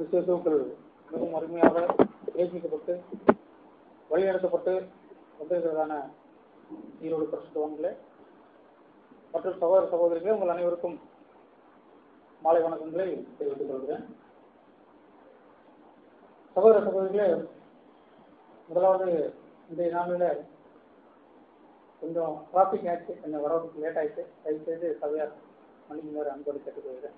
கிறிஸ்துவுக்குள் மிகவும் அருமையாக நேசிக்கப்பட்டு வழிநடத்தப்பட்டு வந்திருக்கிறதான ஈரோடு பரிசுத்தவங்களே மற்றும் சகோதர சகோதரிகளே உங்கள் அனைவருக்கும் மாலை வணக்கங்களை தெரிவித்துக் கொள்கிறேன் சகோதர சகோதரிகளே முதலாவது இன்றைய நாளில் கொஞ்சம் டிராஃபிக் ஆச்சு கொஞ்சம் வரதுக்கு லேட் ஆயிடுச்சு தயவு செய்து சபையார் மணிக்கு அன்போடு கேட்டுக்கொள்கிறேன்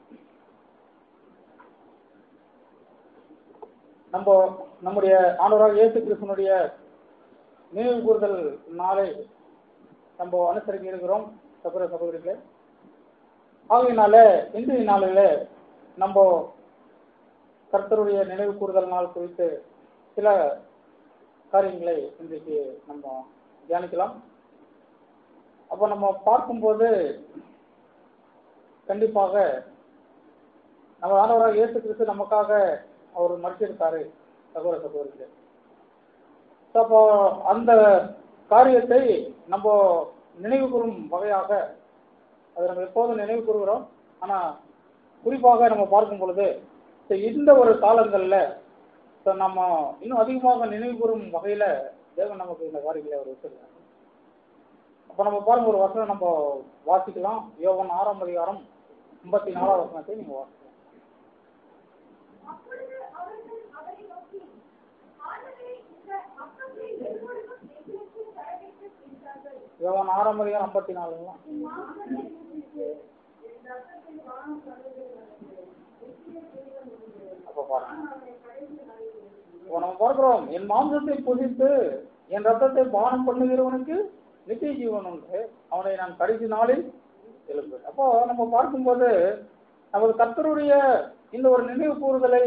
நம்ம நம்முடைய ஆண்டவராக இயேசு கிறிஸ்தனுடைய நினைவு கூறுதல் நாளை நம்ம அனுசரிக்க இருக்கிறோம் சகோதர சகோதரிகளே ஆகையினால இன்றைய நாளில் நம்ம கர்த்தருடைய நினைவு கூறுதல் நாள் குறித்து சில காரியங்களை இன்றைக்கு நம்ம தியானிக்கலாம் அப்போ நம்ம பார்க்கும்போது கண்டிப்பாக நம்ம ஆண்டவராக இயேசு கிறிஸ்து நமக்காக அவர் மறுத்திருக்காரு சகோதர சகோதரிகளே So, அப்போ அந்த காரியத்தை நம்ம நினைவு கூறும் வகையாக அதை நம்ம எப்போதும் நினைவு கூறுகிறோம் ஆனா குறிப்பாக நம்ம பார்க்கும் பொழுது so, இந்த ஒரு காலங்கள்ல so, நம்ம இன்னும் அதிகமாக நினைவு கூறும் வகையில தேவன் நமக்கு இந்த காரியங்களை அவர் வச்சிருக்காங்க அப்ப நம்ம பாருங்க ஒரு வசனம் நம்ம வாசிக்கலாம் யோகன் ஆறாம் அதிகாரம் ஐம்பத்தி நாலாம் வசனத்தை நீங்க வாசிக்கலாம் அப்பொழுது அவர்கள் அவரை நோக்கி ஆண்டவரே இந்த அப்பத்தை எல்லோருக்கும் எங்களுக்கு தர வேண்டும் என்றார்கள் யோகன் ஆறாம் அதிகாரம் ஐம்பத்தி நாலுங்களா மாம்சத்தை புசித்து, என் ரத்தத்தை பானம் பண்ணுகிறவர்களுக்கு நித்திய ஜீவன் உண்டு. அப்ப பாருங்க நான் அவரை கடைசி நாளில் இப்போ நம்ம பார்க்கிறோம் என் மாம்சத்தை புசித்து என் ரத்தத்தை பானம் பண்ணுகிறவனுக்கு நித்திய ஜீவன் உண்டு அவனை நான் கடைசி நாளில் எழுப்பேன் அப்போ நம்ம பார்க்கும்போது நமது கர்த்தருடைய இந்த ஒரு நினைவு கூறுதலை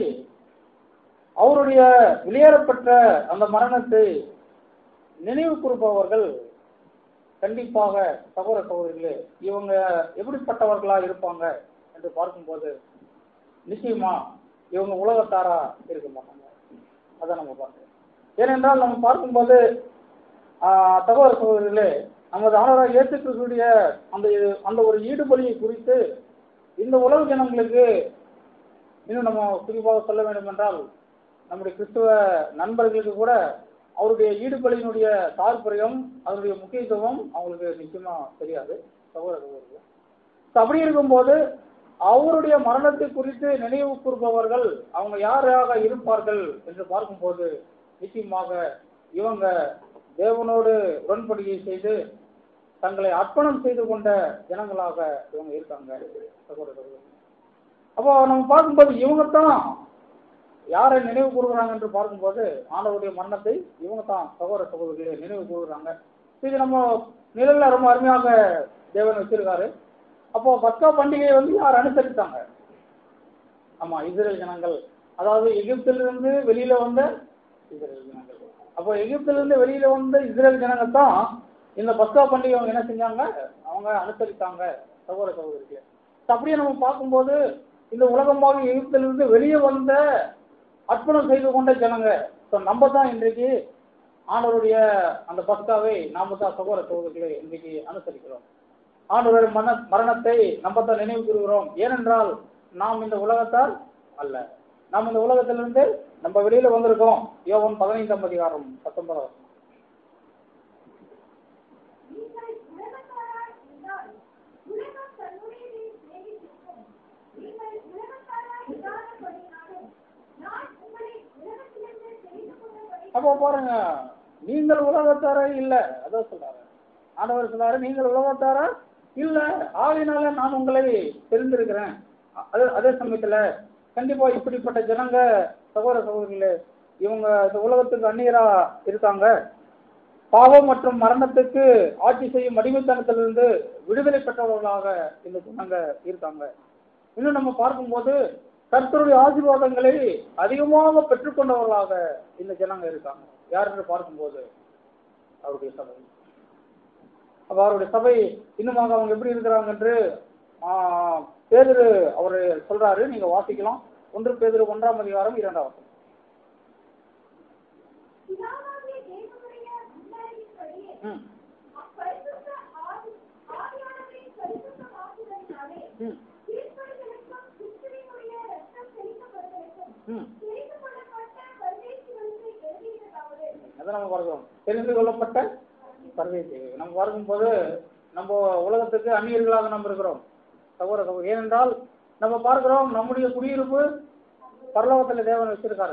அவருடைய வெளியேறப்பட்ட அந்த மரணத்தை நினைவு கூறுபவர்கள் கண்டிப்பாக சகோதர சகோதரிகளே இவங்க எப்படிப்பட்டவர்களா இருப்பாங்க என்று பார்க்கும்போது நிச்சயமா இவங்க உலகத்தாரா இருக்க மாட்டாங்க அதான் நம்ம பார்க்கிறோம் ஏனென்றால் நம்ம பார்க்கும்போது ஆஹ், சகோதர சகோதரிகளே நமது ஆனவராக இயேசு கிறிஸ்துடைய அந்த இது- அந்த ஒரு ஈடுபலியை குறித்து இந்த உலக ஜனங்களுக்கு இன்னும் நம்ம குறிப்பாக சொல்ல வேண்டும் என்றால் நம்முடைய கிறிஸ்துவ நண்பர்களுக்கு கூட அவருடைய ஈடுபலியினுடைய தாற்பயம் அதனுடைய முக்கியத்துவம் அவங்களுக்கு நிச்சயமா தெரியாது சகோதர சகோதரிகள் So, அப்படி இருக்கும்போது அவருடைய மரணத்தை குறித்து நினைவு கூறுபவர்கள் அவங்க யாராக இருப்பார்கள் என்று பார்க்கும்போது நிச்சயமாக இவங்க தேவனோடு உடன்படிக்கை செய்து தங்களை அர்ப்பணம் செய்து கொண்ட ஜனங்களாக இவங்க இருக்காங்க சகோதர சகோதரி அப்போ நம்ம பார்க்கும்போது இவங்க தான் யாரை நினைவு கூறுகிறாங்க என்று பார்க்கும்போது ஆண்டவருடைய மரணத்தை இவங்க தான் சகோதர சகோதரிகளை நினைவு கூறுகிறாங்க இது நம்ம நிழல்ல ரொம்ப அருமையாக தேவன் வச்சிருக்காரு அப்போ பஸ்கா பண்டிகையை வந்து யார் அனுசரித்தாங்க ஆமா இஸ்ரேல் ஜனங்கள் அதாவது எகிப்திலிருந்து வெளியில வந்த இஸ்ரேல் ஜனங்கள் அப்போ எகிப்திலிருந்து வெளியில வந்த இஸ்ரேல் ஜனங்கள் தான் இந்த பஸ்கா பண்டிகை அவங்க என்ன செஞ்சாங்க அவங்க அனுசரித்தாங்க சகோதர சகோதரிக்கு அப்படியே நம்ம பார்க்கும்போது இந்த உலகமாக எகிப்திலிருந்து வெளியே வந்த அர்ப்பணம் செய்து கொண்ட ஜனங்க ஸோ நம்ம தான் இன்றைக்கு ஆண்டவருடைய அந்த பஸ்காவை நாம தான் சகோதர சகோதரிகளை இன்றைக்கு அனுசரிக்கிறோம் ஆண்டவருடைய மரண மரணத்தை நம்ம தான் நினைவு கூறுகிறோம் ஏனென்றால் நாம் இந்த உலகத்தால் அல்ல நாம் இந்த உலகத்திலிருந்து நம்ம வெளியில வந்திருக்கோம் யோகன் பதினைந்தாம் அதிகாரம் பத்தொன்பதாம் நீங்கள் உலகத்தாராய் இருந்தால் உலகம் தன்னுடையதை சிநேகித்திருக்கும். நீங்கள் உலகத்தாராய் இராதபடியினாலும் நான் உங்களை உலகத்திலிருந்து தெரிந்து கொண்டபடி அப்போ பாருங்க நீங்கள் உலகத்தாரா இல்ல அதான் சொல்றாரு ஆண்டவர் சொல்றாரு நீங்கள் உலகத்தாரா இல்ல ஆகையினால நான் உங்களை தெரிந்திருக்கிறேன் அது அதே சமயத்துல கண்டிப்பா இப்படிப்பட்ட ஜனங்க சகோதர சகோதரிகளே இவங்க இந்த உலகத்துக்கு அந்நியரா இருக்காங்க பாவம் மற்றும் மரணத்துக்கு ஆட்சி செய்யும் அடிமைத்தனத்திலிருந்து விடுதலை பெற்றவர்களாக இந்த ஜனங்க இருக்காங்க இன்னும் நம்ம பார்க்கும்போது கர்த்தருடைய ஆசீர்வாதங்களை அதிகமாக பெற்றுக்கொண்டவர்களாக இந்த ஜனங்க இருக்காங்க யார் என்று பார்க்கும்போது அவருடைய சபை அப்ப அவருடைய சபை இன்னுமாக அவங்க எப்படி இருக்கிறாங்க என்று ஆஹ், பேதுரு அவர் சொல்றாரு நீங்க வாசிக்கலாம் ஒன்று பேதுரு ஒன்றாம் அதிகாரம் இரண்டாம் வசனம். பிதாவாகிய தேவனுடைய முன்னறிவின்படியே ம் அப்பரிசுத்த ஆவி ஆவியானவரின் பரிசுத்த வாக்குகளினாலே ம் தீர்ப்பளிகளுக்கும் கிறிஸ்துவினுடைய இரத்தம் செலுத்தப்படுவதற்கும் ம் நம்ம பார்க்கிறோம் தெரிந்து கொள்ளப்பட்ட பரதேசிகள் நம்ம பார்க்கும்போது நம்ம உலகத்துக்கு அந்நியர்களாக நம்ம இருக்கிறோம் சகோதர சகோதரி ஏனென்றால் நம்ம பார்க்கிறோம் நம்முடைய குடியிருப்பு பரலோகத்துல தேவன் வச்சிருக்காரு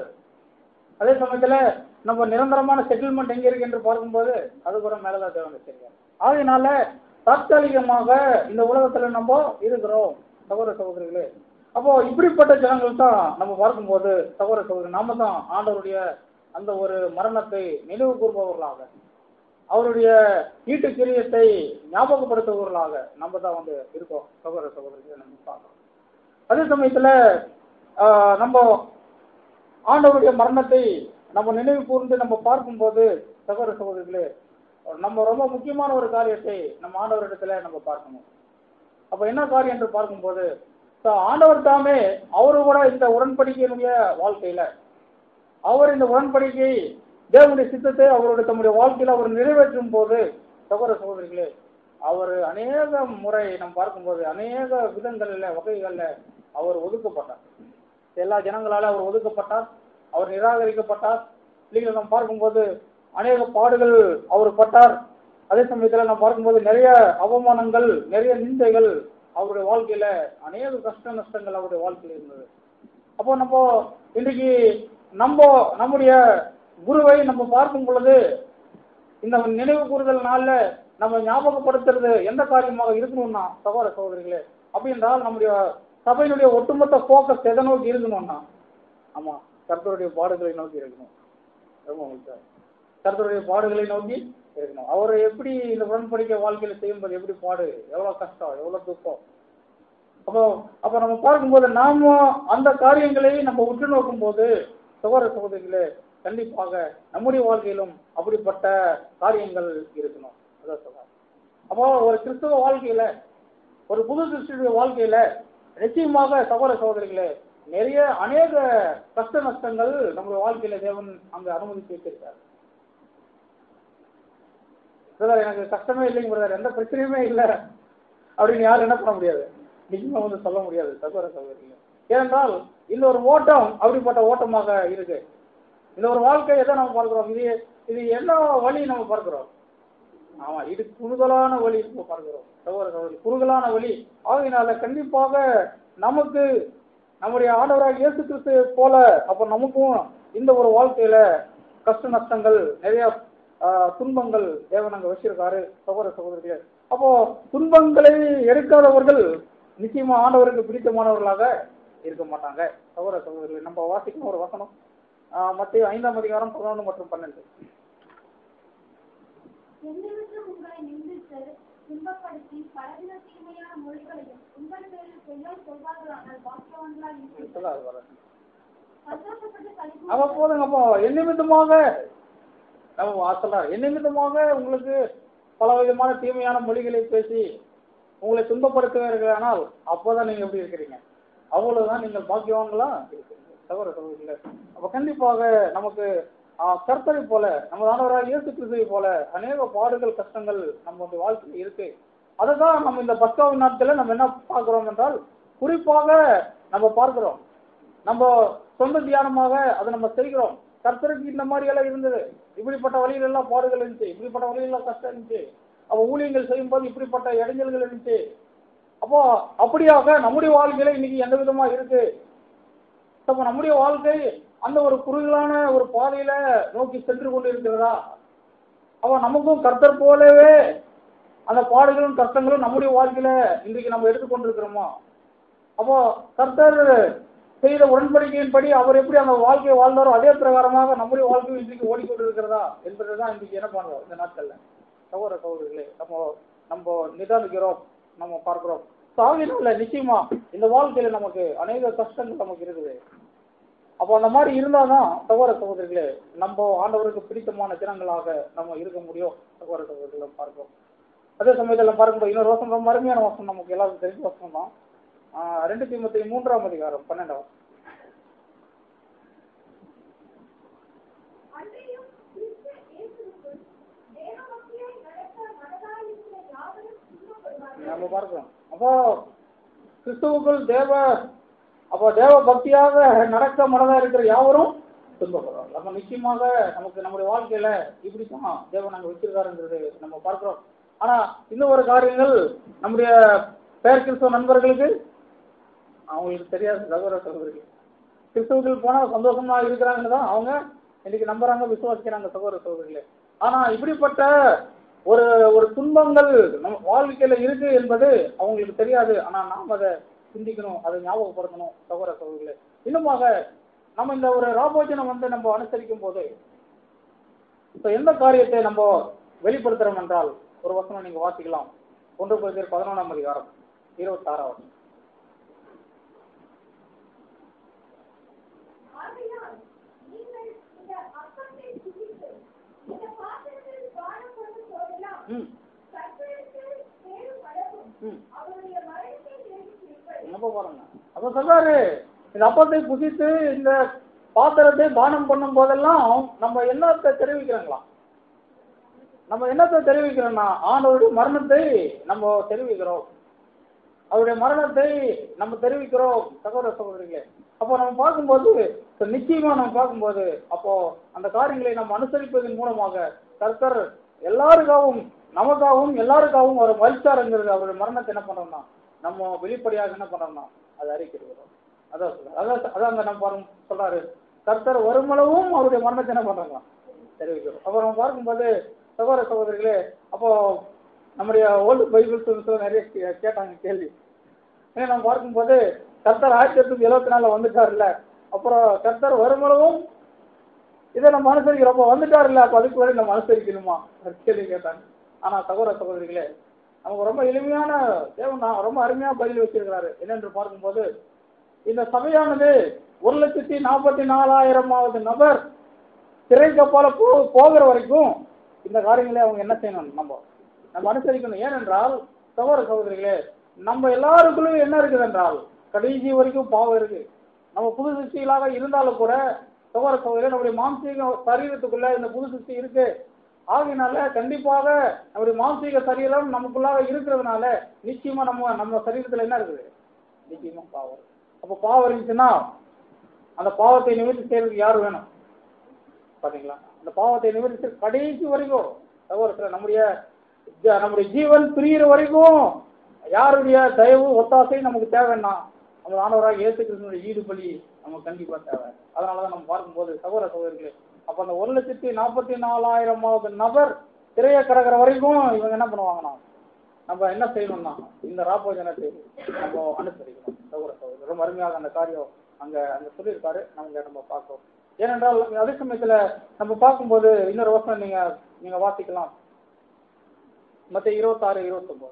அதே சமயத்துல நம்ம நிரந்தரமான செட்டில்மெண்ட் எங்க இருக்கு என்று பார்க்கும்போது அது கூட மேலதான் தேவன் வச்சிருக்காரு ஆகையினால தற்காலிகமாக இந்த உலகத்துல நம்ம இருக்கிறோம் சகோதர சகோதரிகளே அப்போ இப்படிப்பட்ட ஜனங்கள் தான் நம்ம பார்க்கும்போது சகோதர சகோதரி நாம தான் ஆண்டவருடைய அந்த ஒரு மரணத்தை நினைவு கூறுபவர்களாக அவருடைய ஈட்டு கிரியத்தை ஞாபகப்படுத்துபவர்களாக நம்ம தான் வந்து இருக்கோம் சகோதர சகோதரிகளை நம்ம பார்க்கிறோம் அதே சமயத்துல ஆஹ், நம்ம ஆண்டவருடைய மரணத்தை நம்ம நினைவு கூர்ந்து நம்ம பார்க்கும்போது சகோதர சகோதரிகளே நம்ம ரொம்ப முக்கியமான ஒரு காரியத்தை நம்ம ஆண்டவரிடத்துல நம்ம பார்க்கணும் அப்ப என்ன காரியம் என்று பார்க்கும்போது so ஆண்டவர் தாமே அவரு கூட இந்த உடன்படிக்கையினுடைய வாழ்க்கையில அவர் இந்த உடன்படிக்கை தேவனுடைய சித்தத்தை அவருடைய தம்முடைய வாழ்க்கையில அவர் நிறைவேற்றும் போது சகோதர சகோதரிகளே அவர் அநேக முறை நம்ம பார்க்கும்போது அநேக விதங்கள்ல வகைகள்ல அவர் ஒதுக்கப்பட்டார் எல்லா ஜனங்களால அவர் ஒதுக்கப்பட்டார் அவர் நிராகரிக்கப்பட்டார் இல்லைங்களா நம்ம பார்க்கும்போது அநேக பாடுகள் அவர் பட்டார் அதே சமயத்துல நம்ம பார்க்கும்போது நிறைய அவமானங்கள் நிறைய நிந்தைகள் அவருடைய வாழ்க்கையில அநேக கஷ்ட நஷ்டங்கள் அவருடைய வாழ்க்கையில இருந்தது அப்போ நம்ம இன்றைக்கு நம்ம நம்முடைய குருவை நம்ம பார்க்கும் பொழுது இந்த நினைவு கூறுதல் நாள்ல நம்ம ஞாபகப்படுத்துறது எந்த காரியமாக இருக்கணும்னா சகோதர சகோதரிகளே அப்படி என்றால் நம்முடைய சபையினுடைய ஒட்டுமொத்த ஃபோக்கஸ் எதை நோக்கி இருக்கணும்னா ஆமா கர்த்தருடைய பாடுகளை நோக்கி இருக்கணும் ரொம்ப முக்கியம் கர்த்தருடைய பாடுகளை நோக்கி இருக்கணும் அவரை எப்படி இந்த உடன்படிக்கை வாழ்க்கையில செய்யும்போது எப்படி பாடு எவ்வளவு கஷ்டம் எவ்வளவு துக்கம் அப்போ அப்போ நம்ம பார்க்கும்போது நாம அந்த காரியங்களை நம்ம உற்று நோக்கும் போது சகோதர சகோதரிகளே கண்டிப்பாக நம்முடைய வாழ்க்கையிலும் அப்படிப்பட்ட காரியங்கள் இருக்கணும் அதான் சொல்றேன் அப்போ ஒரு கிறிஸ்தவ வாழ்க்கையில ஒரு புது கிறிஸ்துவ வாழ்க்கையில நிச்சயமாக சகோதர சகோதரிகளே நிறைய அநேக கஷ்ட நஷ்டங்கள் நம்முடைய வாழ்க்கையில தேவன் அங்க அனுமதித்து வைத்திருக்காரு பிரதர் எனக்கு கஷ்டமே இல்லைங்க பிரதர் எந்த பிரச்சனையுமே இல்லை அப்படின்னு யாரும் என்ன பண்ண முடியாது நிச்சயமா வந்து சொல்ல முடியாது சகோதர சகோதரிகள் ஏனென்றால் இந்த ஒரு ஓட்டம் அப்படிப்பட்ட ஓட்டமாக இருக்கு இந்த ஒரு வாழ்க்கை எதை நம்ம பார்க்கிறோம் இது இது என்ன வழி நம்ம பார்க்கிறோம் ஆமா இது குறுகலான வழி நம்ம பார்க்கிறோம் சகோதர சகோதரி குறுகலான வழி ஆகையினால கண்டிப்பாக நமக்கு நம்முடைய ஆண்டவராக இயேசு கிறிஸ்து போல அப்ப நமக்கும் இந்த ஒரு வாழ்க்கையில கஷ்ட நஷ்டங்கள் நிறைய ஆஹ், துன்பங்கள் தேவன் அங்க வச்சிருக்காரு சகோதர சகோதரிகளே அப்போ துன்பங்களை எடுக்காதவர்கள் நிச்சயமா ஆண்டவருக்கு பிடித்தமானவர்களாக இருக்க மாட்டாங்க சகோதர சகோதரிகள் நம்ம வாசிக்கணும் ஒரு வசனம் மத்திய ஐந்தாம் அதிகாரம் பதினொன்று மற்றும் பன்னெண்டு எந்திரத்தில் உங்களை நிந்தித்து துன்பப்படுத்தி பலவித தீமையான மொழிகளையும் உங்கள் பேரில் பொய்யால் சொல்வார்களானால் வாக்கியவான்களாய் இருப்பீர்கள். சொல்லாது வரேன் சந்தோஷப்பட்டு களி அவ போதுங்க அப்போ என் நிமித்தமாக நம்ம சொல்றாரு என் நிமித்தமாக உங்களுக்கு பல விதமான தீமையான மொழிகளை பேசி உங்களை துன்பப்படுத்துவீர்களானால் அப்போதான் நீங்க எப்படி இருக்கிறீங்க அவ்வளவுதான் நீங்கள் பாக்கியவான்களா இருக்கிறீங்க சகோதர சகோதரிகளே அப்ப கண்டிப்பாக நமக்கு ஆஹ், கர்த்தரை போல நம்ம ஆண்டவராக இயேசு கிறிஸ்துவை போல அநேக பாடுகள் கஷ்டங்கள் நம்மளுடைய வாழ்க்கையில் இருக்கு அதுதான் நம்ம இந்த பஸ்காவின் நாட்களில் நம்ம என்ன பார்க்கிறோம் என்றால் குறிப்பாக நம்ம பார்க்கிறோம் நம்ம சொந்த தியானமாக அதை நம்ம செய்கிறோம் கர்த்தருக்கு இந்த மாதிரி எல்லாம் இருந்தது இப்படிப்பட்ட வழிகள் எல்லாம் பாடுகள் இருந்துச்சு இப்படிப்பட்ட வழிகள் எல்லாம் கஷ்டம் இருந்துச்சு அப்ப ஊழியங்கள் செய்யும் போது இப்படிப்பட்ட இடைஞ்சல்கள் இருந்துச்சு அப்போ அப்படியாக நம்முடைய வாழ்க்கையில இன்னைக்கு எந்த விதமா இருக்கு அப்ப நம்முடைய வாழ்க்கை அந்த ஒரு குறுகலான ஒரு பாதையில நோக்கி சென்று கொண்டு இருக்கிறதா அப்ப நமக்கும் கர்த்தர் போலவே அந்த பாடுகளும் கஷ்டங்களும் நம்முடைய வாழ்க்கையில இன்றைக்கு நம்ம எடுத்துக்கொண்டிருக்கிறோமா அப்போ கர்த்தர் செய்த உடன்படிக்கையின்படி அவர் எப்படி அந்த வாழ்க்கையை வாழ்ந்தாரோ அதே பிரகாரமாக நம்முடைய வாழ்க்கையும் இன்றைக்கு ஓடிக்கொண்டு இருக்கிறதா என்பதுதான் இன்றைக்கு என்ன பண்றோம் இந்த நாட்கள்ல சகோதர சகோதரிகளே நம்ம நம்ம நிதானிக்கிறோம் நம்ம பார்க்கிறோம் சாவினால நிச்சயமா இந்த வாழ்க்கையில நமக்கு அநேக கஷ்டங்கள் நமக்கு இருக்குது அப்போ அந்த மாதிரி இருந்தாதான் சகோதர சகோதரிகளே நம்ம ஆண்டவருக்கு பிடித்தமான தினங்களாக நம்ம இருக்க முடியும் சகோதர சகோதரிகளை பார்க்கிறோம் அதே சமயத்தில் பார்க்கும்போது இன்னொரு வசனம் ரொம்ப அருமையான வசனம் நமக்கு எல்லாருக்கும் தெரிஞ்ச வசனம் தான் ஆஹ் ரெண்டு தீமத்தி மூன்றாம் அதிகாரம் பன்னெண்டாம் அன்றையும் கிறிஸ்து இயேசுவுக்குள் தேவபக்தியாய் நடக்க மனதாயிருக்கிற யாவரும் துன்பப்படுவார்கள். நம்ம பார்க்கிறோம் அப்போ கிறிஸ்துவுக்குள் தேவ அப்போ தேவ பக்தியாக நடக்க மனதா இருக்கிற யாவரும் துன்பப்படுறோம் நம்ம நிச்சயமாக நமக்கு நம்முடைய வாழ்க்கையில இப்படித்தான் தேவன் நாங்க வச்சிருக்காருன்றது நம்ம பார்க்கிறோம் ஆனா இன்னும் ஒரு காரியங்கள் நம்முடைய பேர் கிறிஸ்தவ நண்பர்களுக்கு அவங்களுக்கு தெரியாது சகோதர சகோதரிகள் கிறிஸ்தவர்கள் போனா சந்தோஷமா இருக்கிறாங்கன்னு தான் அவங்க இன்னைக்கு நம்புறாங்க விசுவாசிக்கிறாங்க சகோதர சகோதரிகளே ஆனா இப்படிப்பட்ட ஒரு ஒரு துன்பங்கள் நம்ம வாழ்க்கையில இருக்கு என்பது அவங்களுக்கு தெரியாது ஆனா நாம் அதை சிந்திக்கணும் அதை ஞாபகப்படுத்தணும் சகோதர சகோதரிகளே இன்னுமாக நம்ம இந்த ஒரு ராபோஜனம் வந்து நம்ம அனுசரிக்கும் போது இப்ப எந்த காரியத்தை நம்ம வெளிப்படுத்துறோம் என்றால் ஒரு வசனம் நீங்க வாசிக்கலாம் ஒன்று பேர் பதினொன்றாம் அதிகாரம் இருபத்தாறாவது ஆகையால் நீங்கள் இந்த அப்பத்தை புசித்து, இந்த பாத்திரத்தில் பானம் பண்ணும் போதெல்லாம் ம் கர்த்தருக்கு சேரும்படவும் ம் அவருடைய மரணத்தை நினைக்கிறீர்கள். நம்ம பாருங்க அப்ப சொல்றாரு இந்த அப்பத்தை புசித்து இந்த பாத்திரத்தை தானம் பண்ணும் போதெல்லாம் நம்ம என்னத்தை தெரிவிக்கிறோங்களா நம்ம என்னத்தை தெரிவிக்கிறோம்னா ஆண்டவருடைய மரணத்தை நம்ம தெரிவிக்கிறோம் அவருடைய மரணத்தை நம்ம தெரிவிக்கிறோம் சகோதர சகோதரிகளே அப்போ நம்ம பார்க்கும்போது இப்ப நிச்சயமா நம்ம பார்க்கும்போது அப்போ அந்த காரியங்களை நம்ம அனுசரிப்பதன் மூலமாக கர்த்தர் எல்லாருக்காகவும் நமக்காகவும் எல்லாருக்காகவும் ஒரு மதிச்சாருங்கிறது அவருடைய மரணத்தை என்ன பண்றோம்னா நம்ம வெளிப்படையாக என்ன பண்றோம்னா அதை அறிக்கிறோம் அதான் சொல்றாரு. அதான் அதான் அங்க நம்ம பாருங்க சொல்றாரு கர்த்தர் வருமளவும் அவருடைய மரணத்தை என்ன பண்றாங்க தெரிவிக்கிறோம் அப்போ நம்ம பார்க்கும்போது சகோதர சகோதரிகளே அப்போ நம்முடைய ஓல்டு பைபிள் நிறைய கே- கேட்டாங்க கேள்வி ஏன்னா நம்ம பார்க்கும்போது கர்த்தர் ஆயிரத்தி எட்நூத்தி எழுபத்தி நாலுல வந்துட்டார்ல அப்புறம் கர்த்தர் வருமளவும் இதை நம்ம அனுசரிக்கிறோம் அப்போ வந்துட்டார்ல அப்போ அதுக்கு வரை நம்ம அனுசரிக்கணுமா ஒரு கேள்வி கேட்டாங்க ஆனா சகோதர சகோதரிகளே நமக்கு ரொம்ப எளிமையான தேவன் தான் ரொம்ப அருமையா பதில் வச்சிருக்கிறாரு என்னென்று பார்க்கும்போது இந்த சபையானது ஒரு லட்சத்தி நாற்பத்தி நாலாயிரமாவது நபர் திரைக்கப்பால போ போகிற வரைக்கும் இந்த காரியங்களை அவங்க என்ன செய்யணும் நம்ம நம்ம அனுசரிக்கணும் ஏனென்றால் சகோதர சகோதரிகளே நம்ம எல்லாருக்குள்ளும் என்ன இருக்குது என்றால் கடைசி வரைக்கும் பாவம் இருக்கு நம்ம புது சிருஷ்டிகளாக இருந்தாலும் கூட சகோதர சகோதரி நம்முடைய மாம்சீக சரீரத்துக்குள்ள இந்த புது சிருஷ்டி இருக்கு ஆகையினால கண்டிப்பாக நம்முடைய மாம்சீக சரீரம் நமக்குள்ளாக இருக்கிறதுனால நிச்சயமா நம்ம நம்ம சரீரத்துல என்ன இருக்குது நிச்சயமா பாவம் அப்போ பாவம் இருந்துச்சுன்னா அந்த பாவத்தை நிவர்த்தி செய்யறதுக்கு யார் வேணும் பாத்தீங்களா அந்த பாவத்தை நிவர்த்தி செய்ய கடைசி வரைக்கும் சகோதரத்துல நம்முடைய ஜ- நம்முடைய ஜீவன் பிரியிற வரைக்கும் யாருடைய தயவு ஒத்தாசை நமக்கு தேவைன்னா நம்ம ஆனவராக இயேசு கிறிஸ்துவனுடைய ஈடுபலி நமக்கு கண்டிப்பா தேவை அதனாலதான் நம்ம பார்க்கும்போது சகோதர சகோதரிகளே அப்ப அந்த ஒரு லட்சத்தி நாற்பத்தி நாலாயிரமாவது நபர் திரைய கடக்கிற வரைக்கும் இவங்க என்ன பண்ணுவாங்கன்னா நம்ம என்ன செய்யணும்னா இந்த ராப்போஜனத்தை நம்ம அனுசரிக்கணும் சகோதர சகோதரி ரொம்ப அருமையாக அந்த காரியம் அங்க அங்க சொல்லியிருக்காரு நம்ம நம்ம பார்க்கிறோம் ஏனென்றால் அதே சமயத்துல நம்ம பார்க்கும்போது இன்னொரு வருஷம் நீங்க நீங்க வாசிக்கலாம் மத்த இருபத்தாறு இருபத்தொன்பது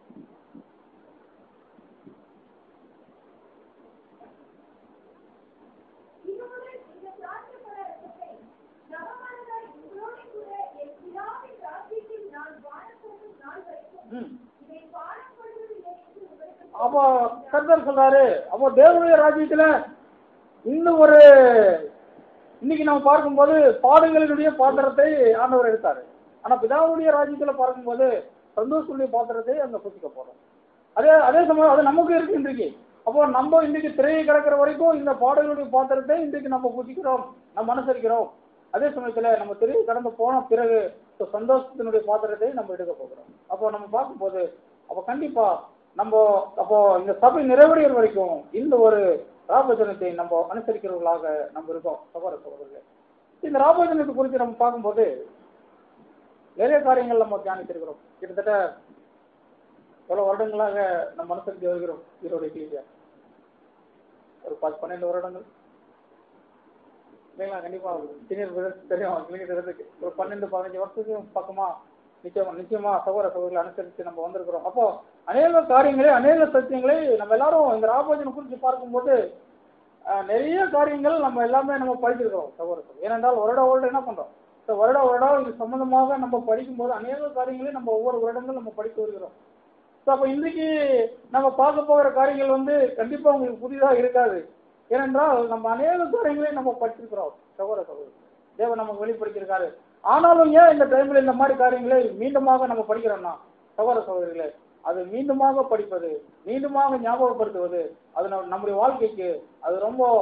இதுமுதல் இந்த திராட்சைப்பழ ரசத்தை நவமானதாய் உங்களோடு கூட என் பிதாவின் ராஜ்யத்தில் நான் வாழப் போகும் நாள் வரைக்கும் ம் இதை பானம் பண்ணுவதில்லை என்று உங்களுக்கு அப்போ கர்த்தர் சொல்றாரு அப்போ தேவனுடைய ராஜ்யத்துல இன்னும் ஒரு இன்னைக்கு நம்ம பார்க்கும்போது பாடுகளினுடைய பாத்திரத்தை ஆண்டவர் எடுத்தாரு ஆனா பிதாவுடைய ராஜ்யத்துல பார்க்கும்போது சந்தோஷத்துடைய பாத்திரத்தை அங்க புசிக்க போறோம் அதே அதே சமயம் அது நமக்கு இருக்கு இன்றைக்கு அப்போ நம்ம இன்றைக்கு திரையை கிடக்கிற வரைக்கும் இந்த பாடல்களுடைய பாத்திரத்தை இன்றைக்கு நம்ம புசிக்கிறோம் நம்ம அனுசரிக்கிறோம் அதே சமயத்துல நம்ம திரையை கடந்து போன பிறகு இப்ப சந்தோஷத்தினுடைய பாத்திரத்தை நம்ம எடுக்க போகிறோம் அப்போ நம்ம பார்க்கும்போது அப்போ கண்டிப்பா நம்ம அப்போ இந்த சபை நிறைவடைகிற வரைக்கும் இந்த ஒரு ராபோஜனத்தை நம்ம அனுசரிக்கிறவர்களாக நம்ம இருக்கோம் சகோதர சகோதரர்களே இந்த ராபோஜனத்தை குறித்து நம்ம பார்க்கும்போது நிறைய காரியங்கள் நம்ம தியானித்திருக்கிறோம் கிட்டத்தட்ட எவ்வளவு வருடங்களாக நம்ம அனுசரித்து வருகிறோம் ஈரோடு கிளியா ஒரு பத்து பன்னெண்டு வருடங்கள் இல்லைங்களா கண்டிப்பா சீனியர் பிரதர்ஸ் தெரியும் கிளிக்கிறதுக்கு ஒரு பன்னெண்டு பதினஞ்சு வருஷத்துக்கு பக்கமா நிச்சயமா நிச்சயமா சகோதர சகோதரிகளை அனுசரித்து நம்ம வந்திருக்கிறோம் அப்போ அநேக காரியங்களை அநேக சத்தியங்களை நம்ம எல்லாரும் இந்த ராபோஜனம் குறித்து பார்க்கும்போது அஹ், நிறைய காரியங்கள் நம்ம எல்லாமே நம்ம படிச்சிருக்கிறோம் சகோதர சகோதரி. ஏனென்றால் வருட வருடம் என்ன பண்றோம் இந்த வருட வருடம் இது சம்பந்தமாக நம்ம படிக்கும்போது அநேக காரியங்களை நம்ம ஒவ்வொரு வருடங்கள் நம்ம படித்து வருகிறோம் ஸோ அப்போ இன்றைக்கு நம்ம பார்க்க போகிற காரியங்கள் வந்து கண்டிப்பா உங்களுக்கு புதிதாக இருக்காது ஏனென்றால் நம்ம அநேக காரியங்களை நம்ம படிச்சிருக்கிறோம் சகோதர சகோதரி தேவன் நமக்கு வெளிப்படுத்தியிருக்காரு ஆனாலும் ஏன் இந்த டைம்ல இந்த மாதிரி காரியங்களை மீண்டுமாக நம்ம படிக்கிறோம்னா சகோதர சகோதரிகளே அது மீண்டுமாக படிப்பது மீண்டுமாக ஞாபகப்படுத்துவது அது நம்ம- நம்முடைய வாழ்க்கைக்கு அது ரொம்ப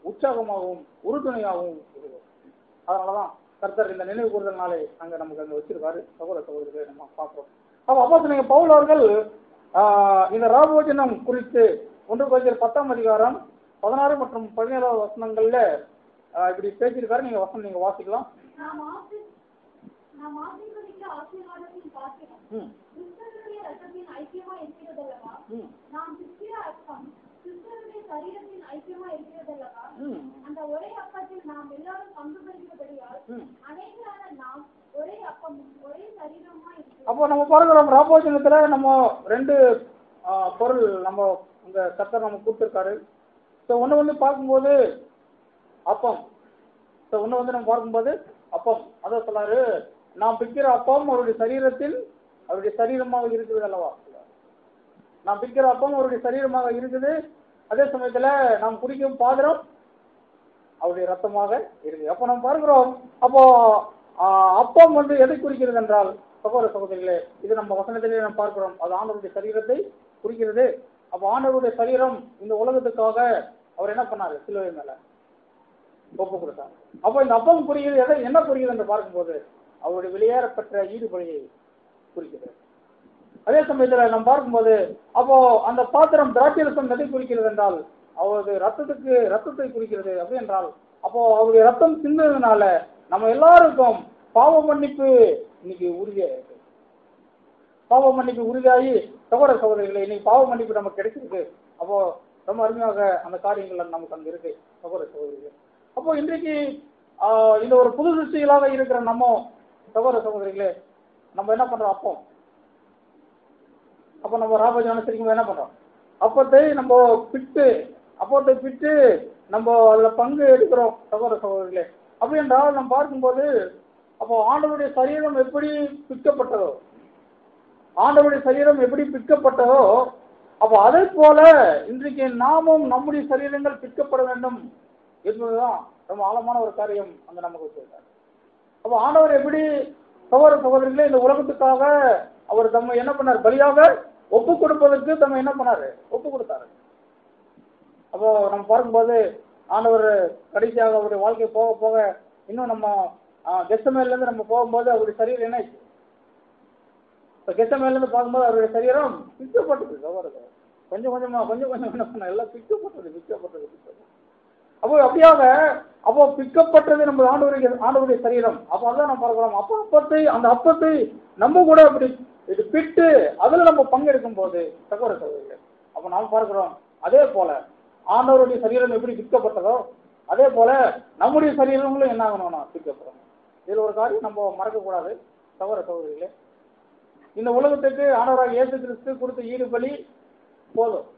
உற்சாகமாகவும் உறுதுணையாகவும் இருக்கும் அதனாலதான் கர்த்தர் இந்த நினைவு கூறுதல் நாளை அங்க நமக்கு அங்க வச்சிருக்காரு சகோதர சகோதரிகளை நம்ம பார்க்கிறோம் அப்ப அப்போ நீங்க பவுல் அவர்கள் ஆஹ், இந்த ராபோஜனம் குறித்து ஒன்று பதினேழு பத்தாம் அதிகாரம் பதினாறு மற்றும் பதினேழாவது வசனங்கள்ல ஆஹ், இப்படி பேசியிருக்காரு நீங்க வசனம் நீங்க வாசிக்கலாம் நாம் ஆசி நாம் ஆசீர்வதிக்கிற ஆசீர்வாதத்தின் பாத்திரம் ம் கிறிஸ்தவனுடைய ரத்தத்தின் ஐக்கியமா இருக்கிறதல்லவா ம் நாம் சித்திர அப்பம் கிறிஸ்தவனுடைய சரீரத்தின் ஐக்கியமா இருக்கிறதல்லவா ம் அந்த ஒரே அப்பத்தில் நாம் எல்லாரும் பங்கு பெறுகிறபடியால் ம் அநேகரான நாம் ஒரே அப்பமும் ஒரே சரீரமா இருக்கிறோம் அப்போ நம்ம பார்க்கிறோம் ராபோஜனத்துல நம்ம ரெண்டு ஆ, பொருள் நம்ம இந்த கர்த்தர் நம்ம கொடுத்துருக்காரு ஸோ ஒன்று வந்து பார்க்கும்போது அப்பம் ஸோ ஒன்று வந்து நம்ம பார்க்கும்போது அப்பம் அதை சொல்லாரு நாம் பிக்கிற அப்பம் அவருடைய சரீரத்தில் அவருடைய சரீரமாக இருக்குது அல்லவா நாம் பிக்கிற அப்பம் அவருடைய சரீரமாக இருக்குது அதே சமயத்துல நாம் குடிக்கும் பாத்திரம் அவருடைய ரத்தமாக இருக்கு அப்போ நம்ம பார்க்கிறோம் அப்போ ஆஹ், அப்பம் வந்து எதை குறிக்கிறது என்றால் சகோதர சகோதரிகளே இது நம்ம வசனத்திலே நாம் பார்க்கிறோம் அது ஆண்டவருடைய சரீரத்தை குறிக்கிறது அப்போ ஆண்டவருடைய சரீரம் இந்த உலகத்துக்காக அவர் என்ன பண்ணாரு சிலுவை மேல ஒப்பு கொடுத்தார் அப்போ இந்த அப்பம் குறிக்கிறது எதை என்ன குறிக்கிறது என்று பார்க்கும்போது அவருடைய வெளியேறப்பட்ட ஈடுபடியை குறிக்கிறது அதே சமயத்துல நம்ம பார்க்கும்போது அப்போ அந்த பாத்திரம் திராட்சை ரசம் எதை குறிக்கிறது என்றால் அவரது ரத்தத்துக்கு ரத்தத்தை குறிக்கிறது அப்படி என்றால் அப்போ அவருடைய ரத்தம் சிந்ததுனால நம்ம எல்லாருக்கும் பாவ மன்னிப்பு இன்னைக்கு உறுதியாயிருக்கு பாவ மன்னிப்பு உறுதியாகி சகோதர சகோதரிகளை இன்னைக்கு பாவ மன்னிப்பு நமக்கு கிடைச்சிருக்கு அப்போ ரொம்ப அருமையாக அந்த காரியங்கள் நமக்கு அங்க இருக்கு சகோதர சகோதரிகள் அப்போ இன்றைக்கு ஆஹ், இந்த ஒரு புது சிருஷ்டிகளாக இருக்கிற நம்ம சகோதர சகோதரிகளே நம்ம என்ன பண்றோம் அப்போ அப்போ நம்ம ராபஜான சரிக்கும் என்ன பண்றோம் அப்பத்தை நம்ம பிட்டு அப்பத்தை பிட்டு நம்ம அதுல பங்கு எடுக்கிறோம் சகோதர சகோதரிகளே அப்படி என்றால் நம்ம பார்க்கும்போது அப்போ ஆண்டவருடைய சரீரம் எப்படி பிற்கப்பட்டதோ ஆண்டவருடைய சரீரம் எப்படி பிற்கப்பட்டதோ அப்போ அதே போல இன்றைக்கு நாமும் நம்முடைய சரீரங்கள் பிற்கப்பட வேண்டும் என்பதுதான் ரொம்ப ஆழமான ஒரு காரியம் அங்க நமக்கு வச்சிருக்காரு அப்போ ஆண்டவர் எப்படி சகோதர சகோதரிகளே இந்த உலகத்துக்காக அவர் தம்மை என்ன பண்ணார் பலியாக ஒப்பு கொடுப்பதற்கு தம்மை என்ன பண்ணாரு ஒப்பு கொடுத்தாரு அப்போ நம்ம பார்க்கும்போது ஆண்டவர் கடைசியாக அவருடைய வாழ்க்கை போக போக இன்னும் நம்ம கெஸ்டமேல இருந்து நம்ம போகும்போது அவருடைய சரீரம் என்ன ஆயிடுச்சு இப்போ கெஸ்டமேல இருந்து பார்க்கும்போது அவருடைய சரீரம் பிக்கப்பட்டது சகோதரர் கொஞ்சம் கொஞ்சமா கொஞ்சம் கொஞ்சம் என்ன பண்ண எல்லாம் பிக்கப்பட்டது பிக்கப்பட்டது பிக்கப்பட்டது அப்போ அப்படியாக அப்போ பிக்கப்பட்டது நம்ம ஆண்டவருடைய ஆண்டவருடைய சரீரம் அப்போ அதான் நம்ம பார்க்கிறோம் அப்போ அப்பத்தை அந்த அப்பத்தை நம்ம கூட அப்படி இது பிட்டு அதுல நம்ம பங்கெடுக்கும் போது சகோதர சகோதரிகள் அப்போ நாம் பார்க்கிறோம் அதே போல ஆண்டவருடைய சரீரம் எப்படி பிற்கப்பட்டதோ அதே போல நம்முடைய சரீரங்களும் என்ன ஆகணும்னா பிற்கப்படணும் இதுல ஒரு காரியம் நம்ம மறக்கக்கூடாது சகோதர சகோதரிகளே இந்த உலகத்துக்கு ஆண்டவராக இயேசு கிறிஸ்து கொடுத்த ஈடுபலி போதும்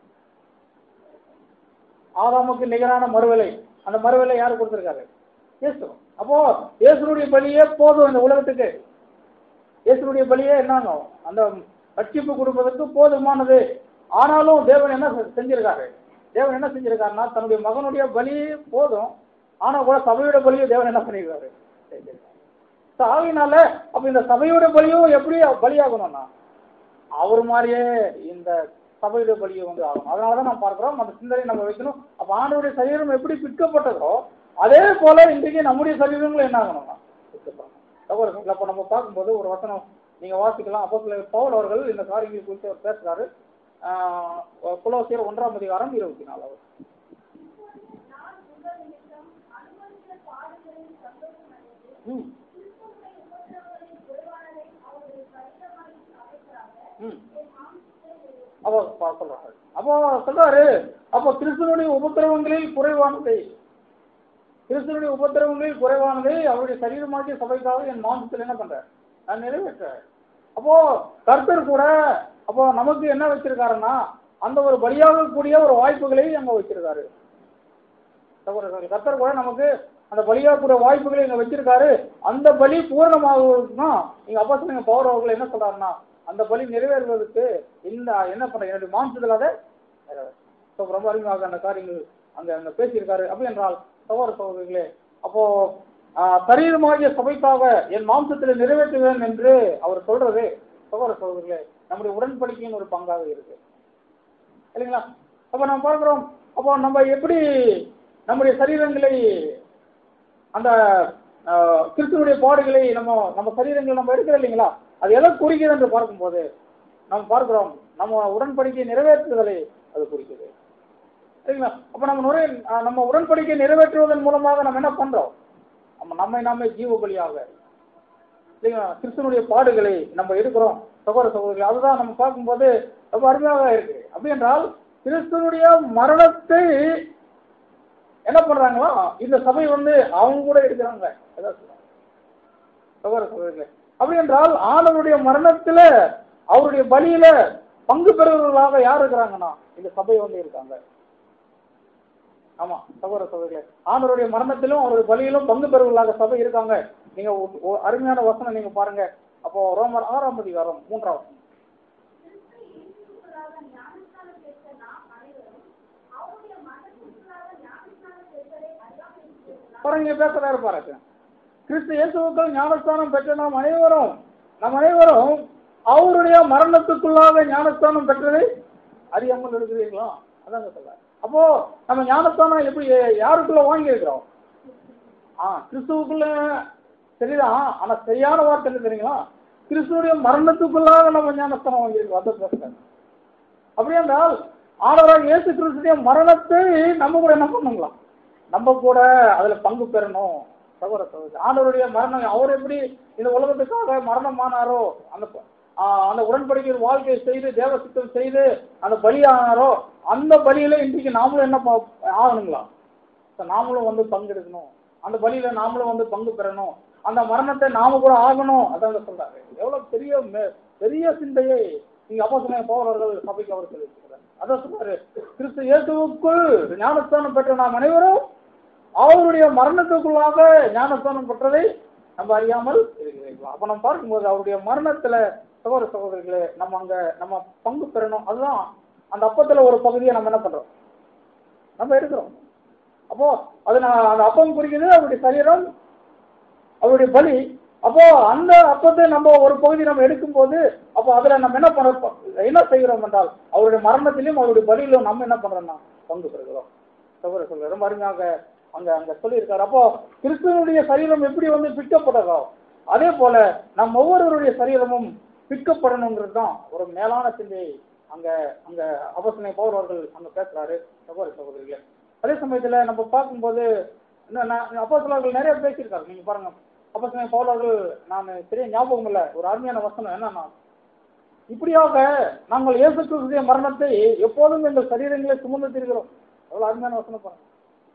ஆதாமுக்கு நிகரான மறுவலை அந்த மறுவலை யார் கொடுத்திருக்காரு இயேசு அப்போ இயேசுனுடைய பலியே போதும் இந்த உலகத்துக்கு இயேசுனுடைய பலியே என்னங்க அந்த ரட்சிப்பு கொடுப்பதற்கு போதுமானது ஆனாலும் தேவன் என்ன செ- செஞ்சிருக்காரு தேவன் என்ன செஞ்சிருக்காருன்னா தன்னுடைய மகனுடைய பலி போதும் ஆனா கூட சபையோட பலியை தேவன் என்ன பண்ணிருக்காரு செஞ்சிருக்காரு So, ஆகையினால அப்ப இந்த சபையோட பலியும் எப்படி பலியாகணும்னா அவர் மாதிரியே இந்த சபையோட பலியை வந்து ஆகணும் அதனாலதான் நம்ம பார்க்கிறோம் அந்த சிந்தனை நம்ம வைக்கணும் அப்ப ஆண்டவருடைய சரீரம் எப்படி பிற்கப்பட்டதோ அதே போல இன்றைக்கு நம்முடைய சரீரங்களும் என்ன ஆகணும்னா பிற்கப்படணும் சகோதரர்கள் அப்ப நம்ம பார்க்கும்போது ஒரு வசனம் நீங்க வாசிக்கலாம் அப்போ பவுல் அவர்கள் இந்த காரியங்கள் குறித்து அவர் பேசுறாரு ஆஹ் குலோசியர் ஒன்றாம் அதிகாரம் இருபத்தி நாலாவது நான் உங்கள் நிமித்தம் அனுமதித்த பாடுகளில் சந்தோஷம் அடைந்து ம் கிறிஸ்துவுடைய உபத்திரவங்களின் குறைவானதை அவருடைய சரீரமாய் அமைக்கிறாங்க ம் என் மாம்சத்தை அப்போ பா- சொல்றாரு அப்போ சொல்றாரு அப்போ கிறிஸ்துவனுடைய உபத்திரவங்களில் குறைவானதை கிறிஸ்துவனுடைய உபத்திரவங்களில் குறைவானதை அவருடைய சரீரமாகிய சபைக்காக என் மாம்சத்தில் என்ன பண்றார் நான் நிறைவேற்றார் அப்போ கர்த்தர் கூட அப்போ நமக்கு என்ன வச்சிருக்காருன்னா அந்த ஒரு பலியாக கூடிய ஒரு வாய்ப்புகளை அங்க வச்சிருக்காரு சகோதரர்களே, கர்த்தர் கூட நமக்கு அந்த பலியாக கூடிய வாய்ப்புகளை இங்க வச்சிருக்காரு அந்த பலி பூரணமாகுதுன்னா நீங்க அப்பா சொன்னீங்க பவர் அவர்கள் என்ன சொல்றாருன்னா அந்த பலி நிறைவேறுவதற்கு இந்த என்ன பண்ற என்னுடைய மாம்சத்தில் அதை நிறைவேறு. So, ரொம்ப அருமையாக அந்த காரியங்கள் அங்க அங்க பேசியிருக்காரு அப்படி என்றால் சகோதர சகோதரிகளே அப்போ ஆஹ், சரீரமாகிய சபைக்காக என் மாம்சத்தில் நிறைவேற்றுவேன் என்று அவர் சொல்றது சகோதர சகோதரிகளே நம்முடைய உடன்படிக்கையின் ஒரு பங்காக இருக்கு இல்லைங்களா அப்ப நம்ம பார்க்கிறோம் அப்போ நம்ம எப்படி நம்முடைய சரீரங்களை அந்த ஆஹ், கிறிஸ்துவனுடைய பாடுகளை நம்ம நம்ம சரீரங்களை நம்ம எடுக்கிறோம் இல்லைங்களா அது எதை குறிக்குது என்று பார்க்கும்போது நம்ம பார்க்கிறோம் நம்ம உடன்படிக்கை நிறைவேற்றுதலை அது குறிக்குது சரிங்களா அப்ப நம்ம நுரை ஆஹ், நம்ம உடன்படிக்கை நிறைவேற்றுவதன் மூலமாக நம்ம என்ன பண்றோம் நம்ம நம்மை நாமே ஜீவ பலியாக இல்லைங்களா கிறிஸ்துவனுடைய பாடுகளை நம்ம எடுக்கிறோம் சகோதர சகோதரிகள் அதுதான் நம்ம பார்க்கும்போது ரொம்ப அருமையாக இருக்கு அப்படி என்றால் கிறிஸ்துவனுடைய மரணத்தை என்ன பண்றாங்களோ இந்த சபை வந்து அவங்க கூட இருக்கிறாங்க அதான் சொல்றாங்க. சகோதர சகோதரிகளே அப்படி என்றால் ஆண்டவருடைய மரணத்துல அவருடைய பலியில பங்கு பெறுவர்களாக யார் இருக்கிறாங்கன்னா இந்த சபை வந்து இருக்காங்க ஆமா சகோதர சகோதரிகளே ஆண்டவருடைய மரணத்திலும் அவருடைய பலியிலும் பங்கு பெறுவர்களாக சபை இருக்காங்க நீங்க ஒ- ஒ- அருமையான வசனம் நீங்க பாருங்க அப்போ ரோமர் ஆறாம் அதிகாரம் மூன்றாம் வசனம் கிறிஸ்து இயேசுவுக்குள்ளாக ஞானஸ்நானம் பெற்ற நாம் அனைவரும் அவருடைய மரணத்திற்குள்ளாக ஞானஸ்நானம் பெற்றதை அறியாமல் இருக்கிறீர்களா? பாருங்க பேசுறாரு பாருங்க கிறிஸ்து இயேசுவுக்கள் ஞானஸ்தானம் பெற்ற நாம் அனைவரும் நம் அனைவரும் அவருடைய மரணத்துக்குள்ளாக ஞானஸ்தானம் பெற்றதை அறியாமல் இருக்கிறீர்களா அதாங்க சொல்ல அப்போ நம்ம ஞானஸ்தானம் எப்படி யாருக்குள்ள வாங்கி இருக்கிறோம் ஆ கிறிஸ்துவுக்குள்ள சரிதான் ஆனா சரியான வார்த்தை என்ன தெரியுங்களா கிறிஸ்துவுடைய மரணத்துக்குள்ளாக நம்ம ஞானஸ்தானம் வாங்கியிருக்கோம் அதை பேசுறேன் அப்படி என்றால் ஆண்டவராக இயேசு கிறிஸ்துடைய மரணத்தை நம்ம கூட என்ன பண்ணுங்களா நம்ம கூட அதுல பங்கு பெறணும் சகோதர சகோதரி ஆண்டவருடைய மரணம் அவர் எப்படி இந்த உலகத்துக்காக மரணமானாரோ அந்த ப- ஆஹ் அந்த உடன்படிக்கை வாழ்க்கையை செய்து தேவ சித்தம் செய்து அந்த பலியானாரோ அந்த பலியில இன்றைக்கு நாமளும் என்ன பா- ஆகணுங்களா இப்ப நாமளும் வந்து பங்கெடுக்கணும் அந்த பலியில நாமளும் வந்து பங்கு பெறணும் அந்த மரணத்தை நாம கூட ஆகணும் அதான் சொல்றாரு எவ்வளவு பெரிய மே- பெரிய சிந்தையை நீங்க அப்போ சொன்ன போவர்கள் சபைக்கு அவர் சொல்லியிருக்கிறார் அதான் சொல்றாரு கிறிஸ்து இயேசுவுக்குள் ஞானஸ்தானம் பெற்ற நாம் அனைவரும் அவருடைய மரணத்துக்குள்ளாக ஞானஸ்தானம் பெற்றதை நம்ம அறியாமல் இருக்கிறீர்களா அப்ப நம்ம பார்க்கும்போது அவருடைய மரணத்துல சகோதர சகோதரிகளே நம்ம அங்க நம்ம பங்கு பெறணும் அதுதான் அந்த அப்பத்துல ஒரு பகுதியை நம்ம என்ன பண்றோம் நம்ம எடுக்கிறோம் அப்போ அது நான் அந்த அப்பம் குறிக்கிறது அவருடைய சரீரம் அவருடைய பலி அப்போ அந்த அப்பத்தை நம்ம ஒரு பகுதி நம்ம எடுக்கும்போது அப்போ அதுல நம்ம என்ன பண்ண என்ன செய்கிறோம் என்றால் அவருடைய மரணத்திலும் அவருடைய பலியிலும் நம்ம என்ன பண்றோம்னா பங்கு பெறுகிறோம் சகோதர சொல்ல ரொம்ப அருமையாக அங்க அங்க சொல்லியிருக்காரு அப்போ கிறிஸ்துவனுடைய சரீரம் எப்படி வந்து பிற்கப்பட்டதோ அதே போல நம் ஒவ்வொருவருடைய சரீரமும் பிற்கப்படணுங்கிறது தான் ஒரு மேலான சிந்தையை அங்க அங்க அவசனை பௌரவர்கள் அங்க பேசுறாரு சகோதர சகோதரிகளே அதே சமயத்துல நம்ம பார்க்கும்போது அப்போ நிறைய பேசியிருக்காரு நீங்க பாருங்க அப்போ பௌரவர்கள் நான் பெரிய ஞாபகம் இல்லை ஒரு அருமையான வசனம் என்னன்னா இப்படியாக நாங்கள் இயேசு கிறிஸ்துடைய மரணத்தை எப்போதும் எங்கள் சரீரங்களை சுமந்து திரிகிறோம் எவ்வளவு அருமையான வசனம் பாருங்க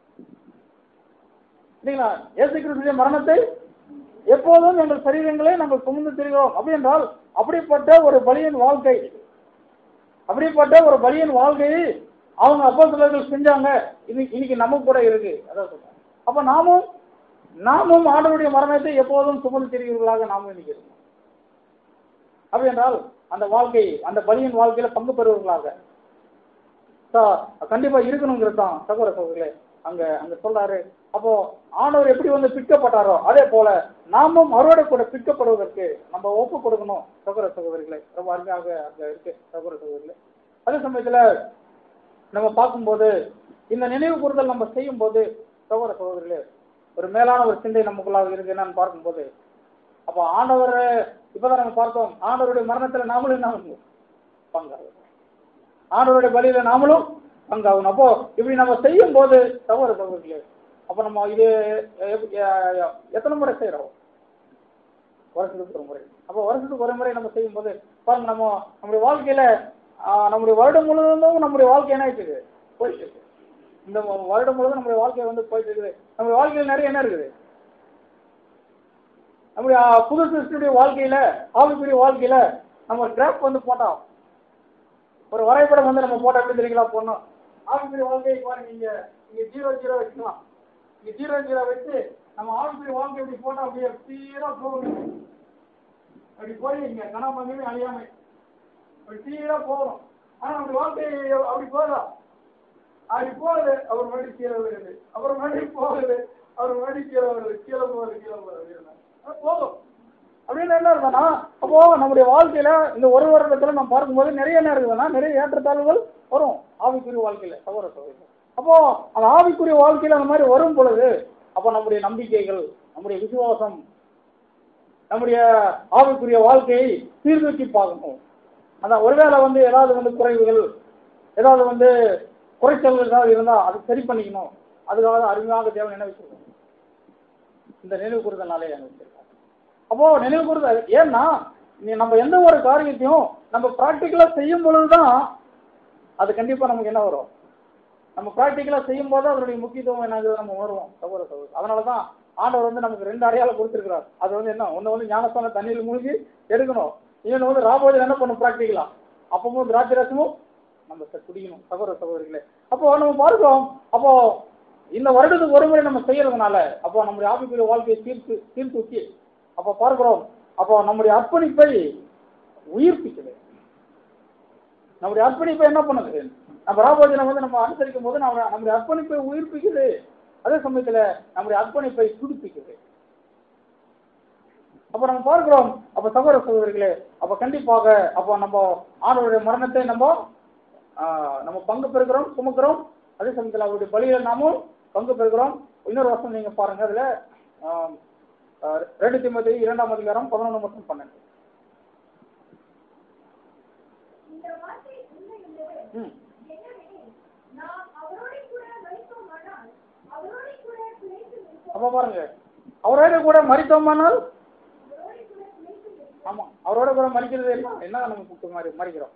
இல்லைங்களா இயேசு கிறிஸ்துடைய மரணத்தை எப்போதும் எங்கள் சரீரங்களை நாங்கள் சுமந்து திரிகிறோம் அப்படி என்றால் அப்படிப்பட்ட ஒரு பலியின் வாழ்க்கை அப்படிப்பட்ட ஒரு பலியின் வாழ்க்கையை அவங்க அப்போ செஞ்சாங்க இன்னைக்கு இன்னைக்கு நம்ம கூட இருக்கு அதான் சொல்றேன் அப்ப நாமும் நாமும் ஆண்டவருடைய மரணத்தை எப்போதும் சுமந்து திரிகிறவர்களாக நாமும் இன்னைக்கு இருக்கோம் அப்படி என்றால் அந்த வாழ்க்கை அந்த பலியின் வாழ்க்கையில பங்கு பெறுவர்களாக ச- கண்டிப்பா இருக்கணுங்கிறது தான் சகோதர சகோதரிகளே அங்க அங்க சொல்றாரு அப்போ ஆண்டவர் எப்படி வந்து பிற்கப்பட்டாரோ அதே போல நாமும் அவரோட கூட பிற்கப்படுவதற்கு நம்ம ஒப்பு கொடுக்கணும் சகோதர சகோதரிகளே ரொம்ப அருமையாக அங்க இருக்கு சகோதர சகோதரிகளே அதே சமயத்துல நம்ம பார்க்கும்போது இந்த நினைவு கூறுதல் நம்ம செய்யும் போது சகோதர சகோதரிகளே ஒரு மேலான ஒரு சிந்தை நமக்குள்ளாக இருக்கு என்னன்னு பார்க்கும்போது அப்போ ஆண்டவர் இப்பதான் நம்ம பார்த்தோம் ஆண்டவருடைய மரணத்துல நாமளும் என்ன ஆகணும்? பங்காகும் ஆண்டவருடைய பலியில நாமளும் பங்காகணும் அப்போ இப்படி நம்ம செய்யும் போது சகோதர சகோதரிகளே அப்போ நம்ம இது எப்- எ- எத்தனை முறை செய்யறோம் வருஷத்துக்கு ஒரு முறை அப்போ வருஷத்துக்கு ஒரு முறை நம்ம செய்யும் போது பாருங்க நம்ம நம்முடைய வாழ்க்கையில ஆஹ், நம்முடைய வருடம் முழுவதும் நம்முடைய வாழ்க்கை என்ன ஆயிட்டு இருக்கு? போயிட்டு இருக்கு இந்த வருடம் முழுவதும் நம்முடைய வாழ்க்கை வந்து போயிட்டு இருக்குது நம்முடைய வாழ்க்கையில் நிறைய என்ன இருக்குது நம்முடைய ஆஹ், புது சிருஷ்டியுடைய வாழ்க்கையில ஆவிக்குரிய வாழ்க்கையில நம்ம ஒரு கிராஃப் வந்து போட்டோம் ஒரு வரைபடம் வந்து நம்ம போட்டோம் எப்படி தெரியுங்களா போடணும் ஆவிக்குரிய வாழ்க்கையை பாருங்க இங்க இங்க ஜீரோ ஜீரோ வச்சுக்கலாம் இங்க ஜீரோ ஜீரோ வச்சு நம்ம ஆவிக்குரிய வாழ்க்கை இப்படி போட்டோம் அப்படியே சீரா போகணும் அப்படி போய் இங்க கணவன் அழியாமை அப்படி சீரா போகணும் ஆனா நம்ம வாழ்க்கை அப்படி போதா அப்படி போகுது அவர் மறுபடியும் கீழே வருது அப்புறம் மறுபடியும் போகுது அவர் மறுபடியும் கீழே வருது கீழே போகுது கீழே போகுது அது போதும் அப்படின்னு என்ன இருக்குன்னா அப்போ நம்முடைய வாழ்க்கையில இந்த ஒரு வருடத்துல நம்ம பார்க்கும்போது நிறைய என்ன இருக்குதுன்னா நிறைய ஏற்றத்தாழ்வுகள் வரும் ஆவிக்குரிய வாழ்க்கையில சகோதர சகோதரி அப்போ அந்த ஆவிக்குரிய வாழ்க்கையில அந்த மாதிரி வரும் பொழுது அப்போ நம்முடைய நம்பிக்கைகள் நம்முடைய விசுவாசம் நம்முடைய ஆவிக்குரிய வாழ்க்கையை சீர்தூக்கி பார்க்கணும் அதான் ஒருவேளை வந்து ஏதாவது வந்து குறைவுகள் ஏதாவது வந்து குறைச்சல்கள் ஏதாவது இருந்தா அது சரி பண்ணிக்கணும் அதுக்காக தான் அருமையாக தேவன் என்ன வச்சிருக்கோம் இந்த நினைவு கூறுதல்னாலே என்ன வச்சிருக்காங்க அப்போ நினைவு கூறுதல் ஏன்னா நீ நம்ம எந்த ஒரு காரியத்தையும் நம்ம ப்ராக்டிக்கலா செய்யும் பொழுதுதான் அது கண்டிப்பா நமக்கு என்ன வரும் நம்ம ப்ராக்டிக்கலா செய்யும் போது அதனுடைய முக்கியத்துவம் என்னங்கிறது நம்ம உணர்வோம் சகோதர சகோதரி அதனால தான் ஆண்டவர் வந்து நமக்கு ரெண்டு அடையாளம் கொடுத்துருக்கிறார் அது வந்து என்ன ஒன்று வந்து ஞானஸ்தான தண்ணியில் மூழ்கி எடுக்கணும் இன்னொன்று வந்து ராபோஜன் என்ன பண்ணும் ப்ராக்டிக்கலா அப்பவும் திராட்சை ரசமும் நம்ம ச- குடிக்கணும் சகோதர சகோதரிகளே அப்போ நம்ம பார்க்கிறோம் அப்போ இந்த வருடத்துக்கு ஒரு முறை நம்ம செய்யறதுனால அப்போ நம்முடைய ஆவிக்குரிய வாழ்க்கையை சீர்த்து சீர்தூக்கி அப்போ பார்க்கிறோம் அப்போ நம்முடைய அர்ப்பணிப்பை உயிர்ப்பிக்குது நம்முடைய அர்ப்பணிப்பை என்ன பண்ணுது நம்ம ராபோஜனை வந்து நம்ம அனுசரிக்கும் போது நம்ம நம்முடைய அர்ப்பணிப்பை உயிர்ப்பிக்குது அதே சமயத்துல நம்முடைய அர்ப்பணிப்பை புதுப்பிக்குது அப்ப நம்ம பார்க்கிறோம் அப்ப சகோதர சகோதரிகளே அப்ப கண்டிப்பாக அப்போ நம்ம ஆண்டவருடைய மரணத்தை நம்ம ஆஹ், நம்ம பங்கு பெறுகிறோம் சுமக்கிறோம் அதே சமயத்துல அவருடைய பலியில நாமும் பங்கு பெறுகிறோம் இன்னொரு வருஷம் நீங்க பாருங்க அதுல ஆஹ், ஆஹ், ரெண்டு திமுக இரண்டாம் அதிகாரம் பதினொன்று மற்றும் பன்னெண்டு இந்த வார்த்தை உண்மையுள்ளது ம் எனவே நாம் அவரோட கூட மறித்தோமானால் அவரோட கூட பிழைத்து நிற்போம் அப்ப பாருங்க அவரோட கூட மறித்தோமானால் அவரோட கூட பிழைத்து நிற்போம் ஆமா அவரோட கூட மறிக்கிறது என்ன என்ன நம்ம கூப்பிட்டு மாதிரி மறிக்கிறோம்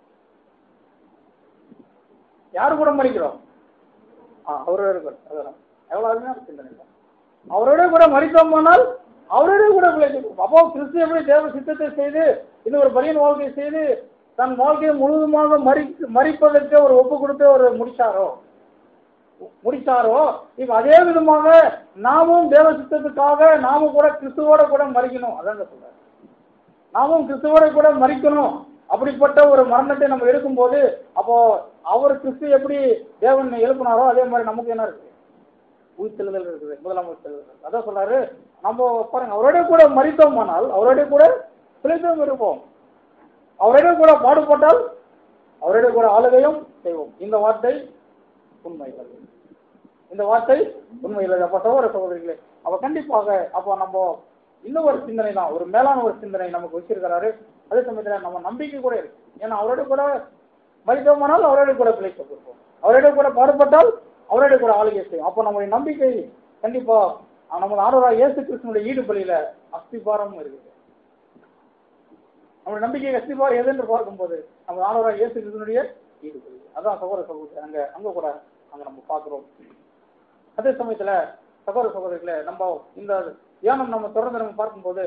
யாரு கூட மறிக்கிறோம் ஆ அவரோட கூட அதான் எவ்வளவு அருமையான சிந்தனை தான். அவரோட கூட மறித்தோமானால் அவரோட கூட பிழைச்சிருக்கும் அப்போ கிறிஸ்து எப்படி தேவ சித்தத்தை செய்து இந்த ஒரு பலியன் வாழ்க்கையை செய்து தன் வாழ்க்கையை முழுவதுமாக மறி மறிப்பதற்கு ஒரு ஒப்பு கொடுத்து ஒரு முடிச்சாரோ முடிச்சாரோ இப்ப அதே விதமாக நாமும் தேவ சித்தத்துக்காக நாமும் கூட கிறிஸ்துவோட கூட மறிக்கணும் அதான் சொல்றாரு நாமும் கிறிஸ்துவோட கூட மறிக்கணும் அப்படிப்பட்ட ஒரு மரணத்தை நம்ம எடுக்கும்போது அப்போ அவர் கிறிஸ்து எப்படி தேவன் எழுப்பினாரோ அதே மாதிரி நமக்கு என்ன இருக்கு உயிர்த்தெழுதல் இருக்குது முதலாம் உயிர்த்தெழுதல் அதான் சொல்றாரு நம்ம பாருங்க அவரோட கூட மறித்தோமானால் அவரோட கூட பிழைத்தும் இருப்போம் அவரோட கூட பாடுபட்டால் அவரோட கூட ஆளுகையும் செய்வோம் இந்த வார்த்தை உண்மைகள் இந்த வார்த்தை உண்மைகள் அப்ப சகோதர சகோதரிகளே அப்ப கண்டிப்பாக அப்போ நம்ம இன்னும் ஒரு சிந்தனை தான் ஒரு மேலான ஒரு சிந்தனை நமக்கு வச்சிருக்கிறாரு அதே சமயத்துல நம்ம நம்பிக்கை கூட இருக்கு ஏன்னா அவரோட கூட மறித்தோமானால் அவரோட கூட பிழைக்கப்பட்டிருப்போம் அவரோட கூட பாடுபட்டால் அவரோட கூட ஆளுகை செய்யும் அப்போ நம்முடைய நம்பிக்கை கண்டிப்பா நமது ஆண்டவராக இயேசு கிறிஸ்தனுடைய ஈடுபலியில அஸ்திபாரம் இருக்குது நம்முடைய நம்பிக்கை அஸ்திபாரம் எது என்று பார்க்கும்போது நம்ம ஆண்டவராக இயேசு கிறிஸ்தனுடைய ஈடுபலி அதான் சகோதர சகோதரி அங்க அங்க கூட அங்க நம்ம பார்க்கிறோம் அதே சமயத்துல சகோதர சகோதரிகளே நம்ம இந்த தியானம் நம்ம தொடர்ந்து நம்ம பார்க்கும்போது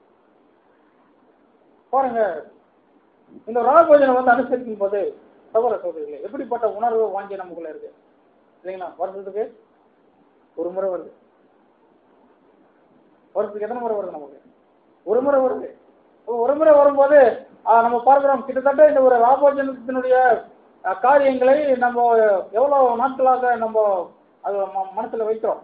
பாருங்க இந்த ராகபோஜனை வந்து அனுசரிக்கும் போது சகோதர சகோதரிகளே எப்படிப்பட்ட உணர்வு வாங்கி நமக்குள்ள இருக்கு இல்லைங்களா வருஷத்துக்கு ஒரு முறை வருது வருஷத்துக்கு எத்தனை முறை வருது நமக்கு ஒரு முறை வருது அப்போ ஒரு முறை வரும்போது ஆஹ், நம்ம பார்க்கிறோம் கிட்டத்தட்ட இந்த ஒரு ராபோஜனத்தினுடைய ஆஹ், காரியங்களை நம்ம எவ்வளவு நாட்களாக நம்ம அது ம- மனசுல வைக்கிறோம்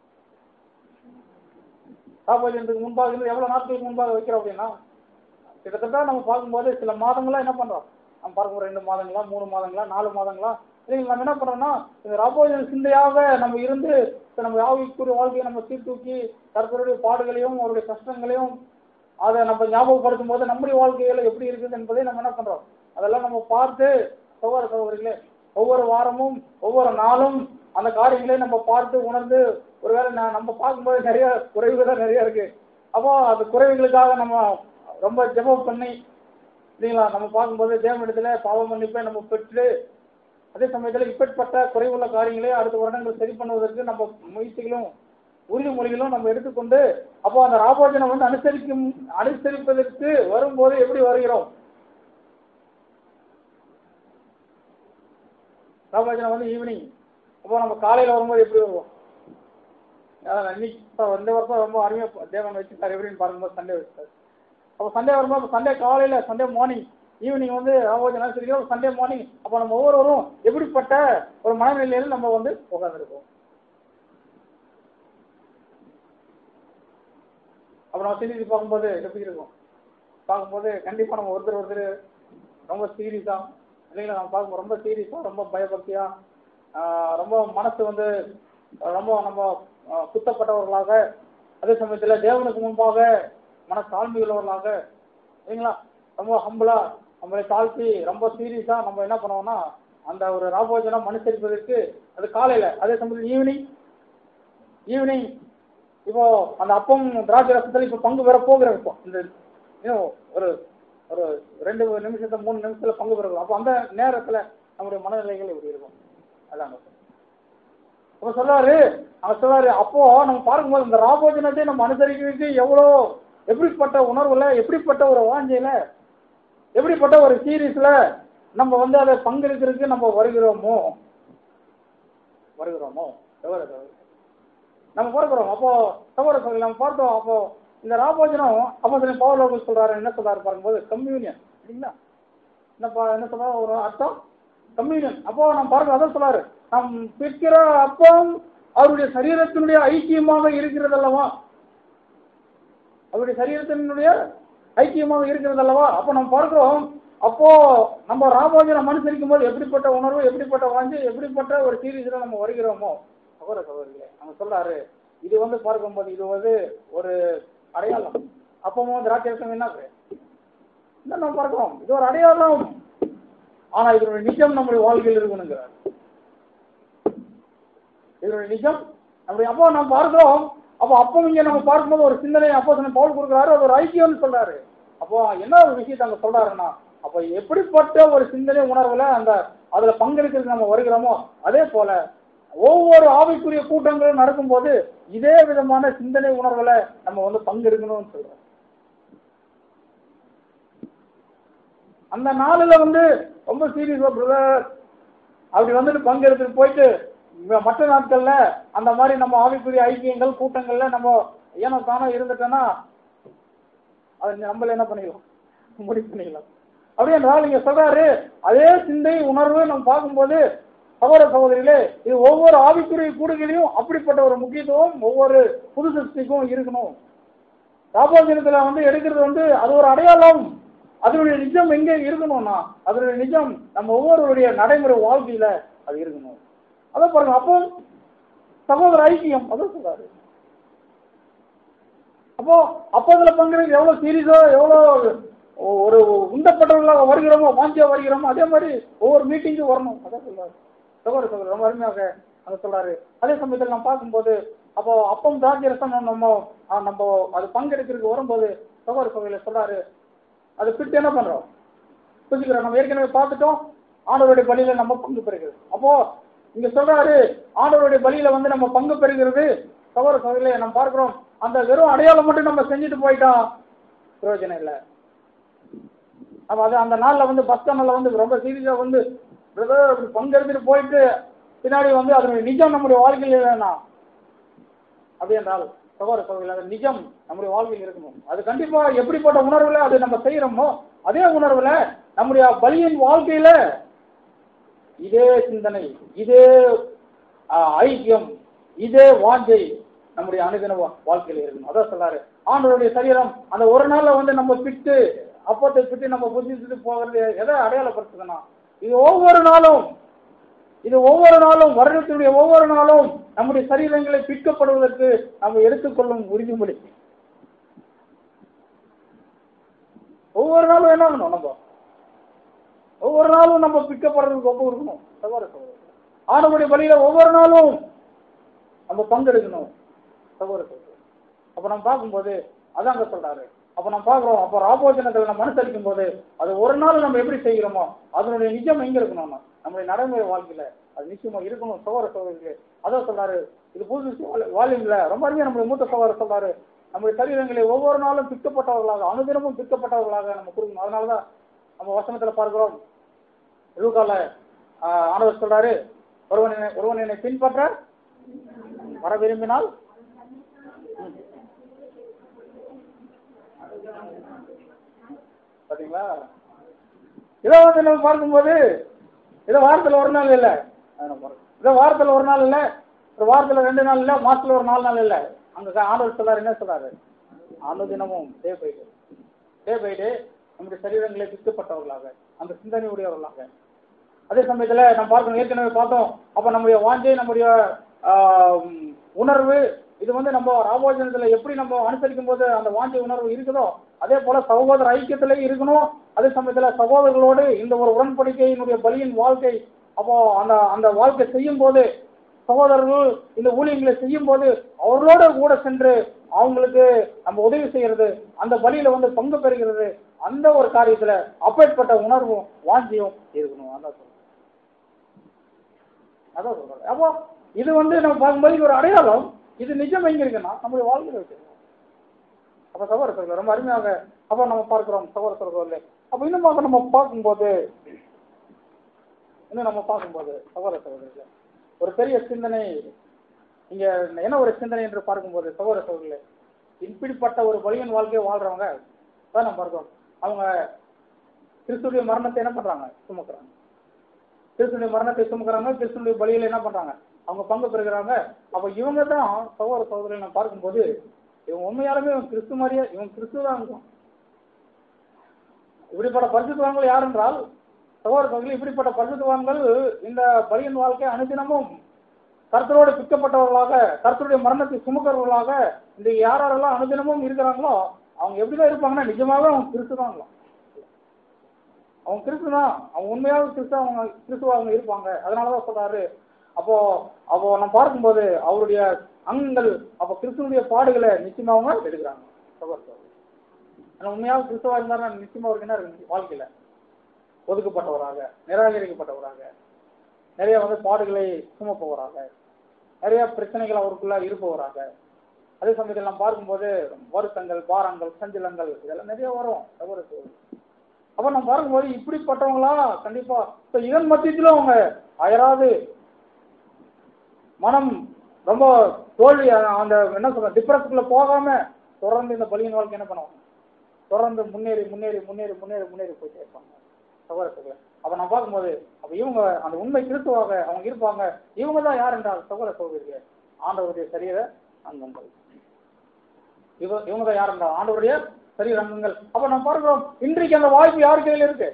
ராபோஜனத்துக்கு முன்பாக இருந்து எவ்வளவு நாட்களுக்கு முன்பாக வைக்கிறோம் அப்படின்னா கிட்டத்தட்ட நம்ம பார்க்கும்போது சில மாதங்களா என்ன பண்றோம் நம்ம பார்க்கும் ரெண்டு மாதங்களா மூணு மாதங்களா நாலு மாதங்களா இல்லைங்க நம்ம என்ன பண்றோம்னா இந்த ரபோஜன சிந்தையாக நம்ம இருந்து இப்ப நம்ம ஆவிக்குரிய வாழ்க்கையை நம்ம சீர்தூக்கி கர்த்தருடைய பாடுகளையும் அவருடைய கஷ்டங்களையும் அதை நம்ம ஞாபகப்படுத்தும் போது நம்முடைய வாழ்க்கையில எப்படி இருக்குது என்பதை நம்ம என்ன பண்றோம் அதெல்லாம் நம்ம பார்த்து சகோதர சகோதரிகளே ஒவ்வொரு வாரமும் ஒவ்வொரு நாளும் அந்த காரியங்களை நம்ம பார்த்து உணர்ந்து ஒருவேளை நான் நம்ம பார்க்கும்போது நிறைய குறைவுகள் நிறைய இருக்கு அப்போ அந்த குறைவுகளுக்காக நம்ம ரொம்ப ஜெபம் பண்ணி இல்லைங்களா நம்ம பார்க்கும்போது தேவனிடத்துல பாவ மன்னிப்பை நம்ம பெற்று அதே சமயத்தில் இப்படிப்பட்ட குறைவுள்ள காரியங்களை அடுத்த வருடங்கள் சரி பண்ணுவதற்கு நம்ம முயற்சிகளும் உறுதிமொழிகளும் நம்ம எடுத்துக்கொண்டு அப்போ அந்த ராபோஜனம் வந்து அனுசரிக்கும் அனுசரிப்பதற்கு வரும்போது எப்படி வருகிறோம் ராபோஜனம் வந்து ஈவினிங் அப்போ நம்ம காலையில வரும்போது எப்படி வருவோம் அதான் இன்னைக்கு இப்ப இந்த வருஷம் ரொம்ப அருமையா தேவன் வச்சுட்டார் எப்படின்னு பார்க்கும்போது சண்டே வச்சுட்டார் அப்போ சண்டே வரும்போது சண்டே காலையில சண்டே மார்னிங் ஈவினிங் வந்து ராபோஜனம் சரிக்கிறோம் சண்டே மார்னிங் அப்போ நம்ம ஒவ்வொருவரும் எப்படிப்பட்ட ஒரு மனநிலையில நம்ம வந்து உட்காந்துருக்கோம் அப்புறம் நம்ம சிந்திச்சு பார்க்கும்போது எப்படி இருக்கும் பார்க்கும்போது கண்டிப்பா நம்ம ஒருத்தர் ஒருத்தர் ரொம்ப சீரியஸா இல்லைங்களா நம்ம பார்க்கும்போது ரொம்ப சீரியஸா ரொம்ப பயபக்தியா ஆஹ், ரொம்ப மனசு வந்து ரொம்ப நம்ம ஆஹ், குத்தப்பட்டவர்களாக அதே சமயத்துல தேவனுக்கு முன்பாக மன தாழ்மை உள்ளவர்களாக சரிங்களா ரொம்ப ஹம்பிளா நம்மளை தாழ்த்தி ரொம்ப சீரியஸா நம்ம என்ன பண்ணுவோம்னா அந்த ஒரு ராபோஜனம் அனுசரிப்பதற்கு அது காலையில அதே சமயத்தில் ஈவினிங் ஈவினிங் இப்போ அந்த அப்பம் திராட்சை ரசத்தில் இப்போ பங்கு பெற போகிறோம் இப்போ இந்த இன்னும் ஒரு ஒரு ரெண்டு நிமிஷத்தை மூணு நிமிஷத்துல பங்கு பெறுவோம் அப்போ அந்த நேரத்துல நம்முடைய மனநிலைகள் இப்படி இருக்கும் அதான் அப்ப சொல்றாரு அவர் சொல்றாரு அப்போ நம்ம பார்க்கும்போது இந்த ராபோஜனத்தை நம்ம அனுசரிக்கிறதுக்கு எவ்வளோ எப்படிப்பட்ட உணர்வுல எப்படிப்பட்ட ஒரு வாஞ்சையில எப்படிப்பட்ட ஒரு சீரீஸ்ல நம்ம வந்து அதை பங்கெடுக்கிறதுக்கு நம்ம வருகிறோமோ வருகிறோமோ எவ்வளவு எவ்வளவு? நம்ம பிறக்கிறோம் அப்போ சகோதர சகோதரி நம்ம பார்த்தோம் அப்போ இந்த ராபோஜனம் அப்போ சில பவர் சொல்றாரு என்ன சொல்றாரு பார்க்கும்போது கம்யூனியன் சரிங்களா என்னப்பா என்ன சொல்றாரு ஒரு அர்த்தம் கம்யூனியன் அப்போ நம்ம பார்க்க அதான் சொல்றாரு நம் பிற்கிற அப்பம் அவருடைய சரீரத்தினுடைய ஐக்கியமாக இருக்கிறது அல்லவா அவருடைய சரீரத்தினுடைய ஐக்கியமாக இருக்கிறது அல்லவா அப்போ நம்ம பார்க்கிறோம் அப்போ நம்ம ராமோஜனம் அனுசரிக்கும் போது எப்படிப்பட்ட உணர்வு எப்படிப்பட்ட வாஞ்சி எப்படிப்பட்ட ஒரு சீரீஸ்ல நம்ம வருகிறோமோ சகோதர சகோதரிகளே அவங்க சொல்றாரு இது வந்து பார்க்கும்போது இது வந்து ஒரு அடையாளம் அப்பவும் திராட்சை ரசம் என்ன என்ன நம்ம பார்க்கிறோம் இது ஒரு அடையாளம் ஆனா இதனுடைய நிஜம் நம்முடைய வாழ்க்கையில் இருக்கணுங்கிறார் இதனுடைய நிஜம் நம்முடைய அப்போ நம்ம பார்க்கிறோம் அப்போ அப்போ இங்க நம்ம பார்க்கும்போது ஒரு சிந்தனை அப்போ பவுல் கொடுக்குறாரு அது ஒரு ஐக்கியம்னு சொல்றாரு அப்போ என்ன ஒரு விஷயத்தை அங்க சொல்றாருன்னா அப்போ எப்படிப்பட்ட ஒரு சிந்தனை உணர்வுல அந்த அதுல பங்கெடுக்கிறதுக்கு நம்ம வருகிறோமோ அதே போல ஒவ்வொரு ஆவிக்குரிய கூட்டங்களும் நடக்கும்போது இதே விதமான சிந்தனை உணர்வுல நம்ம வந்து பங்கெடுக்கணும்னு சொல்றோம் அந்த நாளில வந்து ரொம்ப சீரியஸா பிரதர் அப்படி வந்துட்டு பங்கெடுத்துட்டு போயிட்டு ம- மற்ற நாட்கள்ல அந்த மாதிரி நம்ம ஆவிக்குரிய ஐக்கியங்கள் கூட்டங்கள்ல நம்ம ஏனோ தானோ இருந்துட்டோம்னா அது நம்மள என்ன பண்ணிக்கலாம் முடிவு பண்ணிக்கலாம் அப்படி என்றால் நீங்க சொல்றாரு அதே சிந்தை உணர்வு நம்ம பார்க்கும்போது சகோதர சகோதரிகளே இது ஒவ்வொரு ஆவிக்குரிய கூடுகளையும் அப்படிப்பட்ட ஒரு முக்கியத்துவம் ஒவ்வொரு புது சிருஷ்டிக்கும் இருக்கணும் ராபோஜனத்துல வந்து எடுக்கிறது வந்து அது ஒரு அடையாளம் அதனுடைய நிஜம் எங்க இருக்கணும்னா அதனுடைய நிஜம் நம்ம ஒவ்வொருவருடைய நடைமுறை வாழ்க்கையில அது இருக்கணும் அதான் பாருங்க அப்போ சகோதர ஐக்கியம் அதான் சொல்றாரு அப்போ அப்போ அதுல பங்குறது எவ்வளவு சீரியஸோ எவ்வளவு ஒரு உந்தப்பட்டவர்களாக வருகிறோமோ வாஞ்சியா வருகிறோமோ அதே மாதிரி ஒவ்வொரு மீட்டிங்கும் வரணும் அதான் சொல்றாரு சகோதர சகோதரர் ரொம்ப அருமையாக அதை சொல்றாரு அதே சமயத்தில் நம்ம பார்க்கும்போது அப்போ அப்பம் திராட்சை ரசம் நம்ம ஆ, நம்ம அது பங்கெடுக்கிறதுக்கு வரும்போது சகோதர சகோதரில் சொல்றாரு அது பிட்டு என்ன பண்றோம் புரிஞ்சுக்கிறோம் நம்ம ஏற்கனவே பார்த்துட்டோம் ஆண்டவருடைய பலியில நம்ம பங்கு பெறுகிறது அப்போ இங்க சொல்றாரு ஆண்டவருடைய பலியில வந்து நம்ம பங்கு பெறுகிறது சகோதர சகோதரிலே நம்ம பார்க்கிறோம் அந்த வெறும் அடையாளம் மட்டும் நம்ம செஞ்சுட்டு போயிட்டோம் பிரயோஜனம் இல்லை அப்ப அது அந்த நாள்ல வந்து பஸ் நாள்ல வந்து ரொம்ப சீரியஸா வந்து பிரதர் அப்படி பங்கெடுத்துட்டு போயிட்டு பின்னாடி வந்து அதனுடைய நிஜம் நம்முடைய வாழ்க்கையில் இல்லைன்னா அப்படி என்றால் சகோதர சகோதரி அது நிஜம் நம்முடைய வாழ்க்கையில் இருக்கணும் அது கண்டிப்பா எப்படிப்பட்ட உணர்வுல அது நம்ம செய்யறோமோ அதே உணர்வுல நம்முடைய பலியின் வாழ்க்கையில இதே சிந்தனை இதே ஆஹ், ஐக்கியம் இதே வாஞ்சை நம்முடைய அனுதின வா- வாழ்க்கையில இருக்கணும் அதான் சொல்றாரு ஆண்டவருடைய சரீரம் அந்த ஒரு நாள்ல வந்து நம்ம பிட்டு அப்பத்தை பிட்டு நம்ம புத்திட்டு போகிறது எதை அடையாளப்படுத்துதுன்னா இது ஒவ்வொரு நாளும் இது ஒவ்வொரு நாளும் வருடத்தினுடைய ஒவ்வொரு நாளும் நம்முடைய சரீரங்களை பிற்கப்படுவதற்கு நம்ம எடுத்துக்கொள்ளும் உறுதிமொழி ஒவ்வொரு நாளும் என்ன பண்ணணும் நம்ம ஒவ்வொரு நாளும் நம்ம பிக்கப்படுறதுக்கு ஒப்பு இருக்கணும் சகோதர சகோதரர் ஆண்டவருடைய பலியில ஒவ்வொரு நாளும் நம்ம பங்கெடுக்கணும் சகோதர சகோதரர் அப்ப நம்ம பார்க்கும்போது அதான் அங்க சொல்றாரு அப்ப நம்ம பார்க்கிறோம் அப்ப ராபோஜனத்தில் நம்ம அனுசரிக்கும் போது அது ஒரு நாள் நம்ம எப்படி செய்கிறோமோ அதனுடைய நிஜம் எங்க இருக்கணும்னா நம்முடைய நடைமுறை வாழ்க்கையில அது நிச்சயமா இருக்கணும் சகோதர சகோதரிக்கு அதான் சொல்றாரு இது புது வால்யூம்ல ரொம்ப அருமையா நம்முடைய மூத்த சகோதரர் சொல்றாரு நம்முடைய சரீரங்களை ஒவ்வொரு நாளும் பிற்கப்பட்டவர்களாக அனுதினமும் பிற்கப்பட்டவர்களாக நம்ம கொடுக்கணும் அதனாலதான் நம்ம வசனத்துல பார்க்கிறோம் லூக்கால ஆஹ், ஆண்டவர் சொல்றாரு ஒருவன் என்னை- ஒருவன் என்னை பின்பற்ற வர விரும்பினால் ம். பாத்தீங்களா இதை வந்து நம்ம பார்க்கும்போது இதை வாரத்துல ஒரு நாள் இல்ல அதை நம்ம பார்க்கணும். இதை வாரத்துல ஒரு நாள் இல்ல ஒரு வாரத்துல ரெண்டு நாள் இல்ல மாசத்துல ஒரு நாலு நாள் இல்ல அங்க ஆண்டவர் சொல்றாரு என்ன சொல்றாரு ஆண்டு தினமும் day by day day by day நம்முடைய சரீரங்களை பிக்கப்பட்டவர்களாக அந்த சிந்தனை உடையவர்களாக அதே சமயத்துல நம்ம பார்க்கணும் ஏற்கனவே பார்த்தோம் அப்ப நம்முடைய வாஞ்சை நம்முடைய ஆஹ், உணர்வு இது வந்து நம்ம ராமோஜனத்துல எப்படி நம்ம அனுசரிக்கும் போது அந்த வாஞ்சை உணர்வு இருக்குதோ அதே போல சகோதர ஐக்கியத்திலே இருக்கணும் அதே சமயத்துல சகோதரர்களோடு இந்த ஒரு உடன்படிக்கையினுடைய பலியின் வாழ்க்கை அப்போ அந்த அந்த வாழ்க்கை செய்யும் போது சகோதரர்கள் இந்த ஊழியங்களை செய்யும் போது அவர்களோட கூட சென்று அவங்களுக்கு நம்ம உதவி செய்யறது அந்த பலியில வந்து பங்கு பெறுகிறது அந்த ஒரு காரியத்துல அப்பேற்பட்ட உணர்வும் வாஞ்சியும் இருக்கணும் அதான் சொல்றேன் அதான் சொல்றேன் அப்போ இது வந்து நம்ம பார்க்கும்போது இது ஒரு அடையாளம் இது நிஜம் எங்க இருக்குன்னா நம்முடைய வாழ்க்கையில இருக்கு அப்ப சகோதரர்கள் ரொம்ப அருமையாக அப்ப நம்ம பார்க்கிறோம் சகோதரர்கள் அப்ப இன்னும் பார்க்க நம்ம பார்க்கும்போது இன்னும் நம்ம பார்க்கும்போது சகோதர சகோதரர்களே ஒரு பெரிய சிந்தனை இங்க என்ன ஒரு சிந்தனை என்று பார்க்கும்போது சகோதர சகோதரர்களே இப்படிப்பட்ட ஒரு பலியன் வாழ்க்கையை வாழ்றவங்க தான் நம்ம பார்க்கிறோம் அவங்க கிறிஸ்துடைய மரணத்தை என்ன பண்றாங்க சுமக்குறாங்க கிறிஸ்துடைய மரணத்தை சுமக்குறாங்க கிறிஸ்துடைய பலியில என்ன பண்றாங்க அவங்க பங்கு பெறுகிறாங்க அப்ப இவங்க தான் சகோதர சகோதரிகளை நான் பார்க்கும்போது இவங்க உண்மையாலுமே இவங்க கிறிஸ்து மாதிரியே இவங்க கிறிஸ்து தான் இருக்கும் இப்படிப்பட்ட பரிசுத்தவான்கள் யார் என்றால் சகோதர சகோதரி இப்படிப்பட்ட பரிசுத்தவான்கள் இந்த பலியின் வாழ்க்கை அனுதினமும் கர்த்தரோடு பிக்கப்பட்டவர்களாக கர்த்தருடைய மரணத்தை சுமக்கிறவர்களாக இந்த யார் யாரெல்லாம் அனுதினமும் இருக்கிறாங்களோ அவங்க எப்படிதான் இருப்பாங்கன்னா நிஜமாவே அவங்க கிறிஸ்து தாங்களாம் அவங்க கிறிஸ்து தான் அவங்க உண்மையாக கிறிஸ்து அவங்க கிறிஸ்துவ அவங்க இருப்பாங்க அதனாலதான் சொல்றாரு அப்போ அப்போ நம்ம பார்க்கும்போது அவருடைய அங்கங்கள் அப்போ கிறிஸ்துவனுடைய பாடுகளை நிச்சயமா அவங்க எடுக்கிறாங்க சகோதர சகோதரி. ஆனா உண்மையாக கிறிஸ்துவா இருந்தாருன்னா நிச்சயமா அவருக்கு என்ன இருக்கு வாழ்க்கையில ஒதுக்கப்பட்டவராக நிராகரிக்கப்பட்டவராக நிறைய வந்து பாடுகளை சுமப்பவராக நிறைய பிரச்சனைகள் அவருக்குள்ள இருப்பவராக அதே சமயத்தில் நாம் பார்க்கும்போது வருத்தங்கள் பாரங்கள் சஞ்சலங்கள் இதெல்லாம் நிறைய வரும் சகோதர சகோதரி. அப்ப நம்ம பார்க்கும்போது இப்படிப்பட்டவங்களா கண்டிப்பா இப்ப இதன் மத்தியத்திலும் அவங்க அயராது மனம் ரொம்ப தோல்வி அந்த என்ன சொல்ற டிப்ரெஷனுக்குள்ள போகாம தொடர்ந்து இந்த பலியின் வாழ்க்கை என்ன பண்ணுவாங்க தொடர்ந்து முன்னேறி முன்னேறி முன்னேறி முன்னேறி முன்னேறி போயிட்டே இருப்பாங்க சகோதரத்துக்கு அப்ப நான் பார்க்கும்போது அப்ப இவங்க அந்த உண்மை கிறிஸ்துவாக அவங்க இருப்பாங்க இவங்க தான் யார் என்றால் சகோதர சகோதரிகள் ஆண்டவருடைய சரீர அங்கங்கள் இவ இவங்க தான் யார் என்றால் ஆண்டவருடைய சரீர அங்கங்கள் அப்ப நம்ம பார்க்கிறோம் இன்றைக்கு அந்த வாய்ப்பு யார் கையில் இருக்கு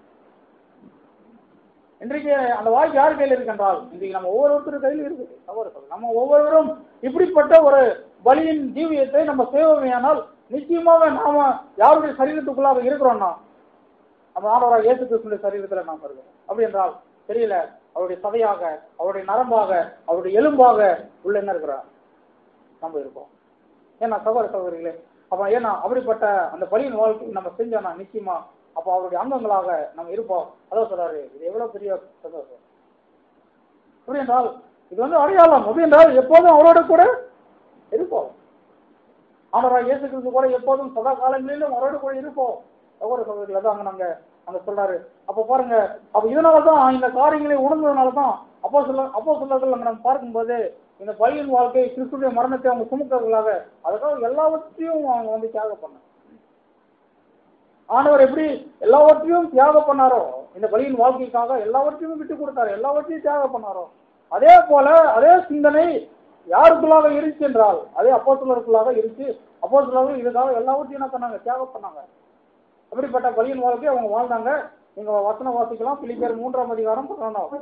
இன்றைக்கு அந்த வாய்ப்பு யார் கையில் இருக்கு என்றால் இன்றைக்கு நம்ம ஒவ்வொருத்தர் கையில் இருக்குது சகோதரர்கள் நம்ம ஒவ்வொருவரும் இப்படிப்பட்ட ஒரு பலியின் ஜீவியத்தை நம்ம செய்வோமையானால் நிச்சயமாக நாம யாருடைய சரீரத்துக்குள்ளாக இருக்கிறோம்னா நம்ம ஆண்டவராக இயேசு கிறிஸ்துடைய சரீரத்துல நாம் இருக்கிறோம் அப்படி என்றால் தெரியல அவருடைய சதையாக அவருடைய நரம்பாக அவருடைய எலும்பாக உள்ள என்ன இருக்கிறார் நம்ம இருப்போம் ஏன்னா சகோதர சகோதரிகளே அப்ப ஏன்னா அப்படிப்பட்ட அந்த பலியின் வாழ்க்கை நம்ம செஞ்சோம்னா நிச்சயமா அப்ப அவருடைய அங்கங்களாக நம்ம இருப்போம் அதான் சொல்றாரு இது எவ்வளவு பெரிய சந்தோஷம் அப்படி என்றால் இது வந்து அடையாளம் அப்படி என்றால் எப்போதும் அவரோட கூட இருப்போம் ஆண்டவராக இயேசு கிறிஸ்து கூட எப்போதும் சதா காலங்களிலும் அவரோட கூட இருப்போம் சகோதர சகோதரிகள் அதான் அங்க நாங்க அங்க சொல்றாரு அப்ப பாருங்க அப்ப இதனால தான் இந்த காரியங்களை உணர்ந்ததுனால தான் அப்போ சொல்ல அப்போ சொல்லர்கள் அங்க நம்ம பார்க்கும்போது இந்த பலியின் வாழ்க்கை கிறிஸ்துடைய மரணத்தை அவங்க சுமக்கிறவர்களாக அதுக்காக எல்லாவற்றையும் அவங்க வந்து தியாகம் பண்ணாங்க ஆண்டவர் எப்படி எல்லாவற்றையும் தியாகம் பண்ணாரோ இந்த பலியின் வாழ்க்கைக்காக எல்லாவற்றையும் விட்டு கொடுத்தாரு எல்லாவற்றையும் தியாகம் பண்ணாரோ அதே போல அதே சிந்தனை யாருக்குள்ளாக இருந்துச்சு என்றால் அதே அப்போ இருந்துச்சு அப்போ இதுக்காக எல்லாவற்றையும் என்ன பண்ணாங்க தியாகம் பண்ணாங்க அப்படிப்பட்ட பலியின் வாழ்க்கை அவங்க வாழ்ந்தாங்க நீங்க வசனம் வாசிக்கலாம் பிலிப்பியர் மூன்றாம் அதிகாரம் பதினொன்றாவது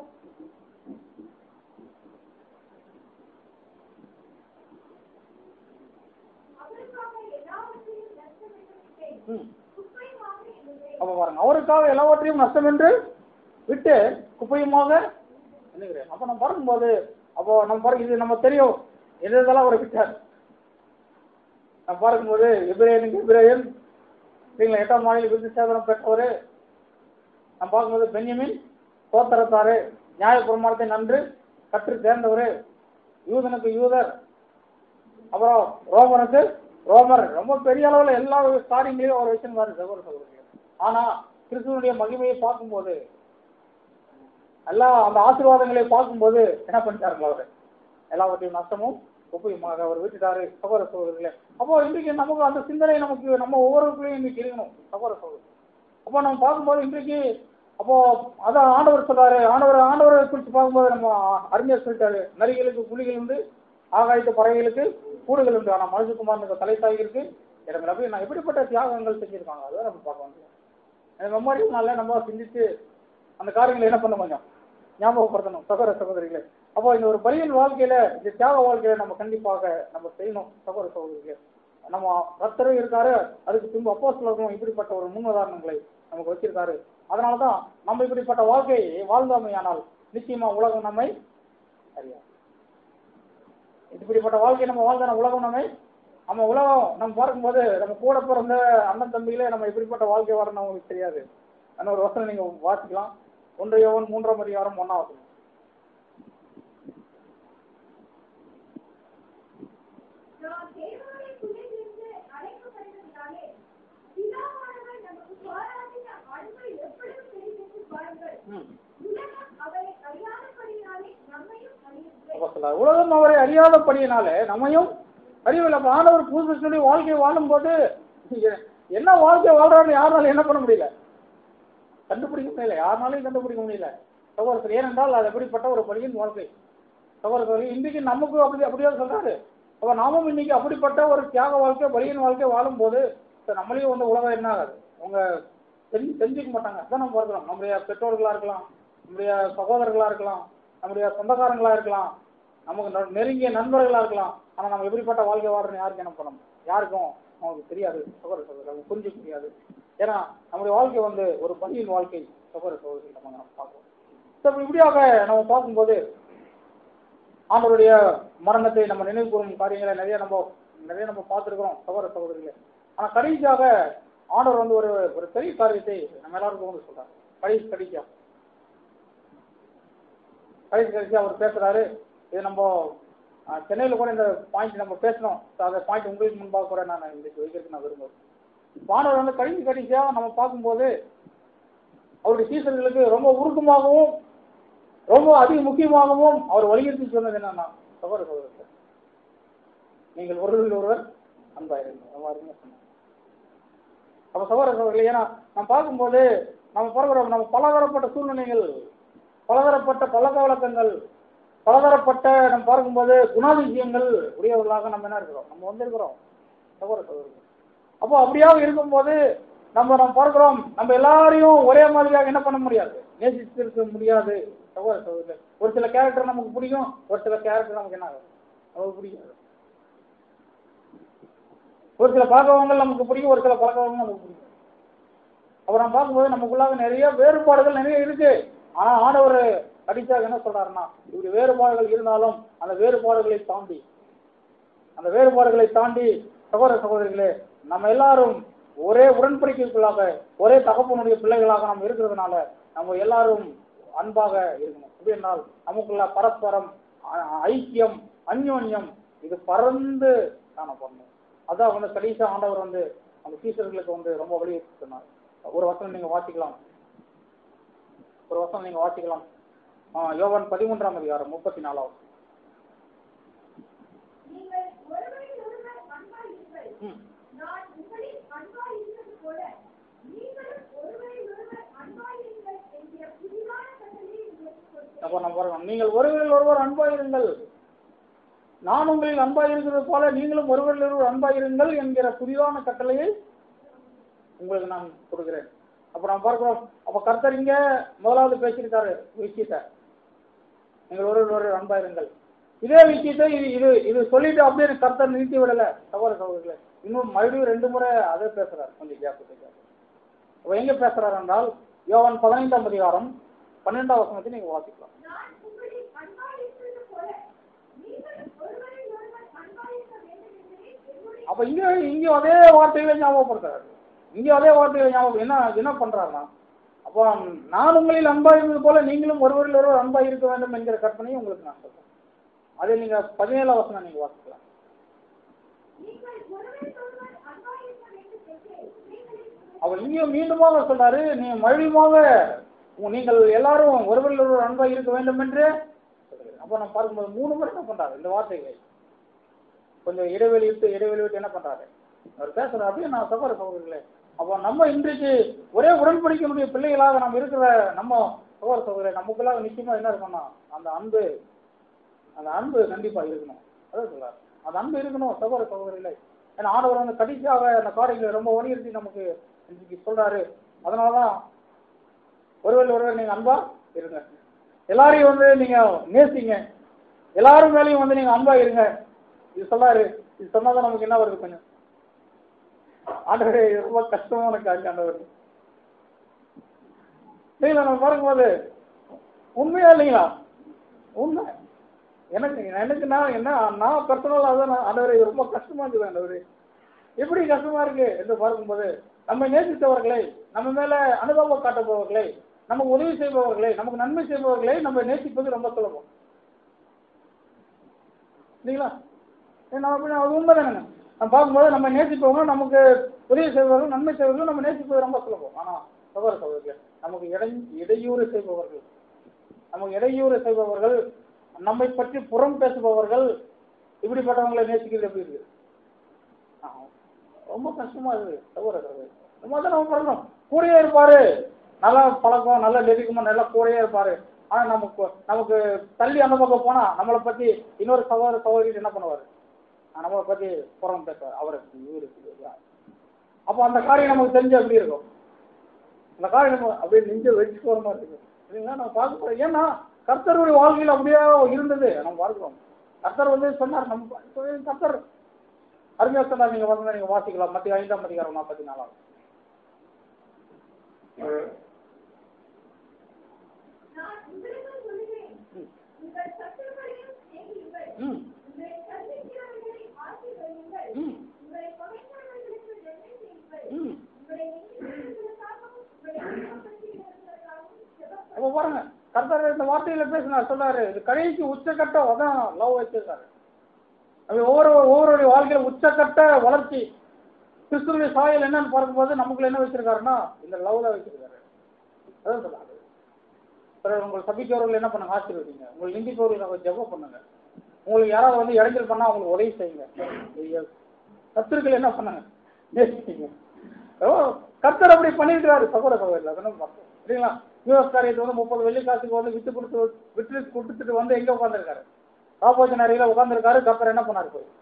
அவருக்காக எல்லாவற்றையும் நஷ்டமிட்டு ம். குப்பையுமாக இருந்தேன் அப்ப பாருங்க அவருக்காக எல்லாவற்றையும் நஷ்டம் என்று விட்டு குப்பையுமாக எண்ணுகிறேன் அப்ப நம்ம பார்க்கும்போது அப்போ நம்ம பாருங்க இது நம்ம தெரியும் எது எதெல்லாம் அவர் விட்டார் நம்ம பார்க்கும்போது எபிரேயனுக்கு எபிரேயன் சரிங்களா எட்டாம் மாநில விருது சேதனம் பெற்றவர் நம்ம பார்க்கும்போது பென்யமின் கோத்தரத்தாரு நியாய பிரமாணத்தை நன்று கற்று தேர்ந்தவர் யூதனுக்கு யூதர் அப்புறம் ரோமனுக்கு ரோமர் ரொம்ப பெரிய அளவில் எல்லா காரியங்களையும் அவர் வச்சிருந்தாரு சகோதர சகோதரிகள் ஆனா கிறிஸ்துவனுடைய மகிமையை பார்க்கும்போது எல்லா அந்த ஆசீர்வாதங்களை பார்க்கும்போது என்ன பண்ணிட்டாருங்க அவரு எல்லாவற்றையும் நஷ்டமும் உபயோகமாக அவர் விட்டுட்டாரு சகோதர சகோதரிகளே அப்போ இன்றைக்கு நமக்கு அந்த சிந்தனை நமக்கு நம்ம ஒவ்வொருவருக்குள்ளேயும் இன்னைக்கு இருக்கணும் சகோதர சகோதரி அப்போ நம்ம பார்க்கும்போது இன்றைக்கு அப்போ அதான் ஆண்டவர் சொல்றாரு ஆண்டவர் ஆண்டவரை குறித்து பார்க்கும்போது நம்ம அறிஞர் சொல்லிட்டாரு நரிகளுக்கு புலிகள் உண்டு ஆகாயத்து பறவைகளுக்கு கூடுகள் உண்டு ஆனா மனுஷகுமாரனுக்கு தலைத்தாய்களுக்கு இடங்கள் அப்படி நான் எப்படிப்பட்ட தியாகங்கள் செஞ்சிருக்காங்க அதான் நம்ம பார்க்க வேண்டியது அந்த மெமோரியல்னால நம்ம சிந்திச்சு அந்த காரியங்களை என்ன பண்ண கொஞ்சம் ஞாபகப்படுத்தணும் சகோதர சகோதரிகளே அப்போ இந்த ஒரு பலியின் வாழ்க்கையில இந்த தியாக வாழ்க்கையில நம்ம கண்டிப்பாக நம்ம செய்யணும் சகோதர சகோதரிகளே நம்ம கர்த்தரும் இருக்காரு அதுக்கு பின்பு அப்போ இப்படிப்பட்ட ஒரு முன் உதாரணங்களை நமக்கு வச்சிருக்காரு அதனாலதான் நம்ம இப்படிப்பட்ட வாழ்க்கையை வாழ்ந்தோமையானால் நிச்சயமா உலகம் நம்மை அறியாது இப்படிப்பட்ட வாழ்க்கையை நம்ம வாழ்ந்த உலகம் நம்மை நம்ம உலகம் நம்ம பார்க்கும்போது நம்ம கூட பிறந்த அண்ணன் தம்பியிலே நம்ம இப்படிப்பட்ட வாழ்க்கை வாழணும் உங்களுக்கு தெரியாது அந்த ஒரு வசனம் நீங்க வாசிக்கலாம் ஒன்று யோவன் மூன்றாம் அதிகாரம் ஒன்னாம் வசனம் நாம் தேவனுடைய துணையிலிருந்து அழைக்கப்படுவதனாலே, பிதாவானவர் நமக்கு பாராட்டின அன்பை எப்பொழுது தெரிவித்து பாருங்கள். ம். உலகம் அவரை அறியாதபடியினாலே நம்மையும் அறியவில்லை. அப்போ சொல்றாரு, உலகம் அவரை அறியாதபடியினாலே நம்மையும் அறிவில்லை அப்ப ஆண்டவர் புதுசு சொல்லி வாழ்க்கை வாழும்போது எ- என்ன வாழ்க்கை வாழ்றான்னு யாருனாலும் என்ன பண்ண முடியல கண்டுபிடிக்க முடியல யாருனாலையும் கண்டுபிடிக்க முடியல சகோதரர் ஏனென்றால் அது எப்படிப்பட்ட ஒரு பலியின் வாழ்க்கை சகோதரர் இன்றைக்கு நமக்கு அப்படி அப்படியே சொல்றாரு அப்ப நாமும் இன்னைக்கு அப்படிப்பட்ட ஒரு தியாக வாழ்க்கை பலியின் வாழ்க்கை வாழும்போது இப்ப நம்மளையும் வந்து உலகம் என்ன ஆகாது அவங்க தெரிஞ்சு தெரிஞ்சுக்க மாட்டாங்க அதான் நம்ம பார்க்கிறோம் நம்முடைய பெற்றோர்களா இருக்கலாம் நம்முடைய சகோதரர்களா இருக்கலாம் நம்முடைய சொந்தக்காரங்களா இருக்கலாம் நமக்கு நெ- நெருங்கிய நண்பர்களா இருக்கலாம் ஆனா நம்ம எப்படிப்பட்ட வாழ்க்கை வாழ்றோம்னு யாருக்கு என்ன பண்ணணும் யாருக்கும் நமக்கு தெரியாது சகோதர சகோதரர் அவங்க புரிஞ்சுக்க முடியாது ஏன்னா நம்முடைய வாழ்க்கை வந்து ஒரு பலியின் வாழ்க்கை சகோதர சகோதரி நம்ம நம்ம பார்க்கிறோம் So, இப்ப இப்படியாக நம்ம பார்க்கும்போது ஆண்டவருடைய மரணத்தை நம்ம நினைவு கூறும் காரியங்களை நிறைய நம்ம நிறைய நம்ம பார்த்துருக்கிறோம் சகோதர சகோதரிகளே ஆனா கடைசியாக ஆண்டவர் வந்து ஒரு ஒரு பெரிய காரியத்தை நம்ம எல்லாருக்கும் வந்து சொல்றாரு கடைசி கடைசியா கடைசி கடைசியா அவர் பேசுறாரு இது நம்ம அஹ், சென்னையில கூட இந்த பாயிண்ட் நம்ம பேசணும் So, அந்த பாயிண்ட் உங்களுக்கு முன்பாக கூட நான் இன்னைக்கு வைக்கிறதுக்கு நான் விரும்புகிறேன் ஆண்டவர் வந்து கடைசி கடைசியா நம்ம பார்க்கும்போது அவருடைய சீசர்களுக்கு ரொம்ப உருக்கமாகவும் ரொம்ப அதிக முக்கியமாகவும் அவர் வலியுறுத்தி சொன்னது என்னன்னா சகோதர சகோதரர் நீங்கள் ஒருவரில் ஒருவர் அன்பாயிருங்க ரொம்ப அருமையா சொன்னாங்க அப்ப சகோதர சகோதரர்கள் ஏன்னா நம்ம பார்க்கும்போது நம்ம பார்க்கிறோம் நம்ம பலதரப்பட்ட சூழ்நிலைகள் பலதரப்பட்ட பழக்க வழக்கங்கள் பலதரப்பட்ட நம்ம பார்க்கும்போது குணாதிசயங்கள் உடையவர்களாக நம்ம என்ன இருக்கிறோம் நம்ம வந்திருக்கிறோம் சகோதர சகோதரர்கள் அப்போ அப்படியாக இருக்கும்போது நம்ம நம்ம பார்க்கிறோம் நம்ம எல்லாரையும் ஒரே மாதிரியாக என்ன பண்ண முடியாது நேசித்திருக்க முடியாது சகோதர சகோதரர்கள் ஒரு சில கேரக்டர் நமக்கு பிடிக்கும் ஒரு சில கேரக்டர் நமக்கு என்ன ஆகும் நமக்கு பிடிக்காது ஒரு சில பழக்கவங்கள் நமக்கு பிடிக்கும் ஒரு சில பழக்கவங்கள் நமக்கு பிடிக்கும் அப்புறம் நம்ம பார்க்கும்போது நமக்குள்ளாக நிறைய வேறுபாடுகள் நிறைய இருக்கு ஆனா ஆண்டவர் கடிச்சாக என்ன சொல்றாருன்னா இப்படி வேறுபாடுகள் இருந்தாலும் அந்த வேறுபாடுகளை தாண்டி அந்த வேறுபாடுகளை தாண்டி சகோதர சகோதரிகளே நம்ம எல்லாரும் ஒரே உடன்படிக்கைக்குள்ளாக ஒரே தகப்பனுடைய பிள்ளைகளாக நம்ம இருக்கிறதுனால நம்ம எல்லாரும் அன்பாக இருக்கணும் எப்படி என்றால் நமக்குள்ள பரஸ்பரம் அ- ஐக்கியம் அந்யோன்யம் இது பறந்து காணப்படணும் அதான் வந்து கடைசி ஆண்டவர் வந்து அந்த சீசர்களுக்கு வந்து ரொம்ப வலியுறுத்தி சொன்னார் ஒரு வசனம் நீங்க வாசிக்கலாம் ஒரு வசனம் நீங்க வாசிக்கலாம் ஆ, யோவான் பதிமூன்றாம் அதிகாரம் முப்பத்தி நாலாவது நீங்கள் ஒருவரில் ஒருவர் அன்பாயிருங்கள். ம். நான் உங்களில் அன்பாயிருந்தது போல நீங்களும் ஒருவரில் ஒருவர் அன்பாயிருங்கள் என்கிற புதிதான கட்டளையை உங்களுக்கு கொடுக்கிறேன். அப்போ நம்ம பாருங்க நீங்கள் ஒருவரில் ஒருவர் அன்பாயிருங்கள் நான் உங்களில் அன்பாயிருக்கிறது போல நீங்களும் ஒருவரில் ஒருவர் அன்பாயிருங்கள் என்கிற புதிதான கட்டளையை உங்களுக்கு நான் கொடுக்கிறேன் அப்ப நம்ம பார்க்கிறோம் அப்ப கர்த்தர் இங்க முதலாவது பேசியிருக்காரு விஷயத்த நீங்கள் ஒருவர் ஒருவர் அன்பாயிருங்கள் இதே விஷயத்தை இது இது இது சொல்லிட்டு அப்படியே கர்த்தர் நிறுத்தி விடல சகோதர சகோதரர்களே இன்னும் மறுபடியும் ரெண்டு முறை அதே பேசுறாரு கொஞ்சம் கேப் அப்ப எங்க பேசுறாரு என்றால் யோவான் பதினைந்தாம் அதிகாரம் பன்னெண்டாம் வசனத்தை நீங்க வாசிக்கலாம் நான் உங்களில் அன்பாயிருந்தது போல நீங்களும் ஒருவரில் ஒருவர் அன்பாயிருக்க வேண்டும் என்பதே என்னுடைய அப்ப இங்க இங்க அதே வார்த்தைகளை ஞாபகப்படுத்துறாரு இங்க அதே வார்த்தைகளை ஞாபகம் என்ன என்ன பண்றாருன்னா அப்போ நான் உங்களில் அன்பா இருந்தது போல நீங்களும் ஒருவரில் ஒருவர் அன்பா இருக்க வேண்டும் என்கிற கற்பனையை உங்களுக்கு நான் சொல்றேன் அதை நீங்க பதினேழாம் வசனம் நீங்க வாசிக்கலாம் நீங்கள் ஒருவரில் ஒருவர் அன்பாயிருக்க வேண்டும் என்று நீங்களில் அவர் இங்கேயும் மீண்டுமாக சொல்றாரு நீ மறுபடியுமாக உங்க- நீங்கள் எல்லாரும் ஒருவரில் ஒருவர் அன்பா இருக்க வேண்டும் என்று சொல்லுகிறேன். அப்போ நம்ம பார்க்கும்போது மூணு முறை என்ன பண்றாரு இந்த வார்த்தைகளை கொஞ்சம் இடைவெளி விட்டு இடைவெளி விட்டு என்ன பண்றாரு அவர் பேசுறாரு அப்படியே நான் சகோதர சகோதரர்களே அப்போ நம்ம இன்றைக்கு ஒரே உடன்படிக்கையினுடைய பிள்ளைகளாக நம்ம இருக்கிற நம்ம சகோதர சகோதரர் நமக்குள்ளாக நிச்சயமா என்ன இருக்கணும்னா அந்த அன்பு அந்த அன்பு கண்டிப்பா இருக்கணும் அதான் சொல்றாரு அந்த அன்பு இருக்கணும் சகோதர சகோதரிகளே ஏன்னா ஆண்டவர் வந்து கடைசியாக அந்த காரியங்களை ரொம்ப வலியுறுத்தி நமக்கு இன்னைக்கு சொல்றாரு அதனாலதான் ஒருவர் ஒருவர் நீங்க அன்பா இருங்க எல்லாரையும் வந்து நீங்க நேசிங்க எல்லாரும் மேலேயும் வந்து நீங்க அன்பா இருங்க இது சொல்லாரு இது சொன்னாதான் நமக்கு என்ன வருது கொஞ்சம் ஆண்டவரே இது ரொம்ப கஷ்டமான காரியம் ஆண்டவர் இல்லைங்களா நம்ம பார்க்கும்போது உண்மையா இல்லைங்களா உண்மை எனக்கு எனக்கு நான் என்ன நான் பர்சனலாக தான் நான் ஆண்டவரே இது ரொம்ப கஷ்டமா இருக்குது ஆண்டவரே எப்படி கஷ்டமா இருக்கு என்று பார்க்கும்போது நம்ம நேசித்தவர்களை நம்ம மேல அனுபவம் காட்டுபவர்களை நமக்கு உதவி செய்பவர்களை நமக்கு நன்மை செய்பவர்களை நம்ம நேசிப்பது ரொம்ப சுலபம் இல்லைங்களா ஏன் நம்ம அப்படி அது உண்மை தானேங்க நம்ம பார்க்கும்போது நம்ம நேசிப்பவங்க நமக்கு உதவி செய்பவர்கள் நன்மை செய்பவர்கள் நம்ம நேசிப்பது ரொம்ப சுலபம் ஆனா சகோதர சகோதரிகள் நமக்கு இடை இடையூறு செய்பவர்கள் நமக்கு இடையூறு செய்பவர்கள் நம்மை பற்றி புறம் பேசுபவர்கள் இப்படிப்பட்டவங்களை நேசிக்கிறது எப்படி இருக்கு ஆ, ரொம்ப கஷ்டமா இருக்கு சகோதர சகோதரி நம்ம தான் நம்ம பண்ணணும் கூடயே இருப்பாரு நல்லா பழக்கம் நல்ல நெருக்கமா நல்லா கூடயே இருப்பாரு ஆனா நமக்கு நமக்கு தள்ளி அந்த பக்கம் போனா நம்மளை பத்தி இன்னொரு சகோதர சகோதரி என்ன பண்ணுவாரு ஆ, நம்மளை பத்தி புறம் பேசுவார் அவருக்கு இவருக்கு அப்போ அந்த காரியம் நமக்கு தெரிஞ்சு எப்படி இருக்கும் அந்த காரியம் நம்ம அப்படியே நெஞ்ச வச்சு போற மாதிரி இருக்கு இல்லைங்களா நம்ம பார்க்க போறோம் ஏன்னா கர்த்தருடைய வாழ்க்கையில் அப்படியே இருந்தது நம்ம பார்க்கிறோம் கர்த்தர் வந்து சொன்னார் நம்ம கர்த்தர் அருமையா சொன்னார் நீங்க வந்து நீங்க வாசிக்கலாம் மத்திய ஐந்தாம் அதிகாரம் நாற்பத்தி நாலாம் நான் உங்களிடம் சொல்லுகிறேன் உங்கள் சத்துருக்களையும் சிநேகியுங்கள் ம் உங்களை சந்திக்கிறவர்களை ஆசீர்வதியுங்கள் ம் உங்களை பகைக்கிறவர்களுக்கு நன்மை செய்யுங்கள் ம் உங்களை நிந்திக்கிறவர்களுக்காகவும் உங்களை அவமானப்படுத்துகிறவர்களுக்காகவும் ஜெபம் அப்ப பாருங்க கர்த்தர் இந்த வார்த்தையில பேசினார் சொல்றாரு இது கடைசி உச்சக்கட்ட அதான் லவ் வச்சிருக்காரு அது ஒவ்வொரு ஒவ்வொருடைய வாழ்க்கையில உச்சக்கட்ட வளர்ச்சி கிறிஸ்துவனுடைய சாயல் என்னன்னு பார்க்கும்போது நமக்குள்ள என்ன வச்சிருக்காருன்னா இந்த லவ் தான் வச்சிருக்காரு அதான் சொல்றாரு பிறகு உங்கள் சபிக்கிறவர்கள் என்ன பண்ணுங்க ஆசீர்வதிங்க உங்கள் நிந்திப்பவர்களுக்கு ஜெபம் பண்ணுங்க உங்களுக்கு யாராவது வந்து இடைஞ்சல் பண்ணா அவங்களுக்கு உதவி செய்யுங்க ஐயா, சத்துருக்கள் என்ன பண்ணுங்க நேசிங்க ஓ கர்த்தர் அப்படி பண்ணியிருக்கிறாரு சகோதர சகோதரில் அதெல்லாம் பார்த்தோம் சரிங்களா யூஎஸ் காரியத்தை வந்து முப்பது வெள்ளி காசுக்கு வந்து வித்து கொடுத்து விட்டு கொடுத்துட்டு வந்து எங்க உட்காந்துருக்காரு ஆப்போசிஷன் அறையில உட்காந்துருக்காரு கர்த்தர் என்ன பண்ணாரு போய்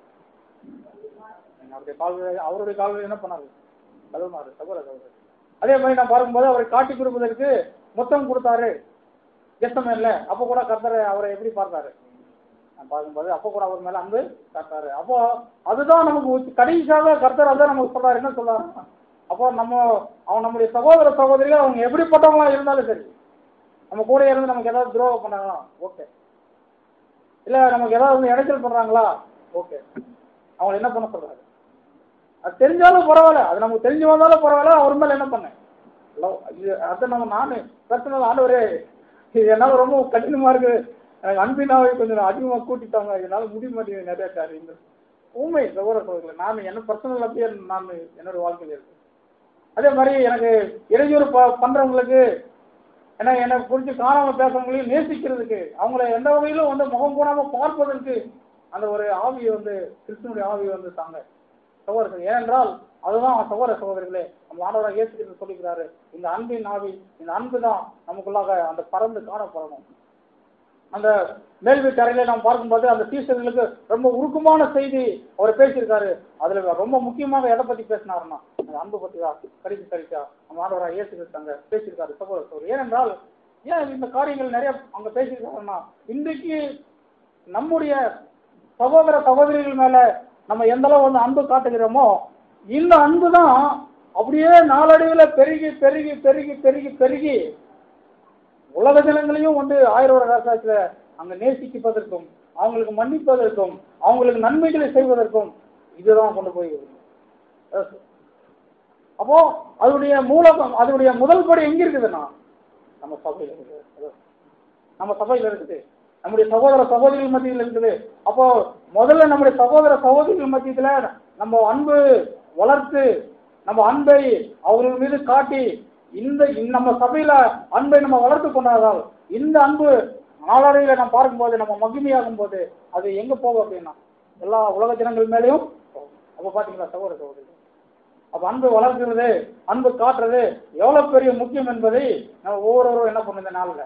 அவருடைய கால்கள் அவருடைய கால்கள் என்ன பண்ணாரு கழுவினாரு சகோதர சகோதரி அதே மாதிரி நான் பார்க்கும்போது அவரை காட்டி கொடுப்பதற்கு மொத்தம் கொடுத்தாரு கெஸ்டமேன்ல அப்போ கூட கர்த்தரை அவரை எப்படி பார்த்தாரு நான் பார்க்கும்போது அப்போ கூட அவர் மேல அன்பு காட்டாரு அப்போ அதுதான் நமக்கு உச்ச- கடைசியாக கர்த்தர் அதான் நமக்கு சொல்றாரு என்ன சொல்றாரு அப்போ நம்ம அவன் நம்முடைய சகோதர சகோதரிகள் அவங்க எப்படிப்பட்டவங்களா இருந்தாலும் சரி நம்ம கூட இருந்து நமக்கு ஏதாவது துரோகம் பண்ணாங்களா ஓகே இல்ல நமக்கு ஏதாவது வந்து இடைஞ்சல் பண்றாங்களா ஓகே அவங்களை என்ன பண்ண சொல்றாரு அது தெரிஞ்சாலும் பரவாயில்ல அது நமக்கு தெரிஞ்சு வந்தாலும் பரவாயில்ல அவர் மேல என்ன பண்ணேன் லவ் இது அதை நம்ம நானு பர்சனல் ஆண்டவரே இது என்னால ரொம்ப கடினமா இருக்கு எனக்கு அன்பினாவே கொஞ்சம் அதிகமா கூட்டிட்டாங்க என்னால முடிய மாட்டேங்குது நிறைய காரியங்கள் உண்மை சகோதர சகோதரர்கள் நான் என்ன பர்சனல் அப்படியே நான் என்னோட வாழ்க்கையில் இருக்கு அதே மாதிரி எனக்கு இடையூறு ப- பண்றவங்களுக்கு ஏன்னா எனக்கு புரிஞ்சு காணாம பேசுறவங்களையும் நேசிக்கிறதுக்கு அவங்கள எந்த வகையிலும் வந்து முகம் போடாம பார்ப்பதற்கு அந்த ஒரு ஆவியை வந்து கிறிஸ்தனுடைய ஆவியை வந்து தாங்க சகோதரர்கள் ஏனென்றால் அதுதான் சகோதர சகோதரிகளே நம்ம ஆண்டவராக இயேசுகிறது சொல்லிக்கிறாரு இந்த அன்பின் ஆவி இந்த அன்பு தான் நமக்குள்ளாக அந்த பறந்து காணப்படணும் அந்த மேல் வீட்டு அறையில நாம் பார்க்கும்போது அந்த டீச்சர்களுக்கு ரொம்ப உருக்கமான செய்தி அவர் பேசியிருக்காரு அதுல ரொம்ப முக்கியமாக எதை பத்தி பேசினாருன்னா அந்த அன்பு பத்தி தான் கடிச்சு கடிச்சா நம்ம ஆண்டவராக இயேசுகிறாங்க பேசியிருக்காரு சகோதர சகோதரி ஏனென்றால் ஏன் இந்த காரியங்கள் நிறைய அங்க பேசியிருக்காருன்னா இன்றைக்கு நம்முடைய சகோதர சகோதரிகள் மேல நம்ம எந்த அளவு வந்து அன்பு காட்டுகிறோமோ இந்த அன்பு தான் அப்படியே நாளடைவில் பெருகி பெருகி பெருகி பெருகி பெருகி உலக ஜனங்களையும் வந்து ஆயிரம் வருட ராசாட்சியில அங்க நேசிப்பதற்கும் அவங்களுக்கு மன்னிப்பதற்கும் அவங்களுக்கு நன்மைகளை செய்வதற்கும் இதுதான் கொண்டு போய் விடும். அஹ் அப்போ அதனுடைய மூலம் அதனுடைய முதல் படி எங்க இருக்குதுன்னா நம்ம சபையில இருக்குது அதான். நம்ம சபையில இருக்குது நம்முடைய சகோதர சகோதரிகள் மத்தியில் இருக்குது அப்போ முதல்ல நம்முடைய சகோதர சகோதரிகள் மத்தியத்துல நம்ம அன்பு வளர்த்து நம்ம அன்பை அவர்கள் மீது காட்டி இந்த இந்த நம்ம சபையில அன்பை நம்ம வளர்த்து கொண்டாதால் இந்த அன்பு நாளடையில நம்ம பார்க்கும்போது நம்ம மகிமையாகும் போது அது எங்க போகும் அப்படின்னா எல்லா உலக ஜனங்கள் மேலேயும் போகும். அப்ப பாத்தீங்களா சகோதர சகோதரி அப்ப அன்பு வளர்க்கிறது அன்பு காட்டுறது எவ்வளவு பெரிய முக்கியம் என்பதை நம்ம ஒவ்வொருவரும் என்ன பண்ணும் இந்த நாள்ல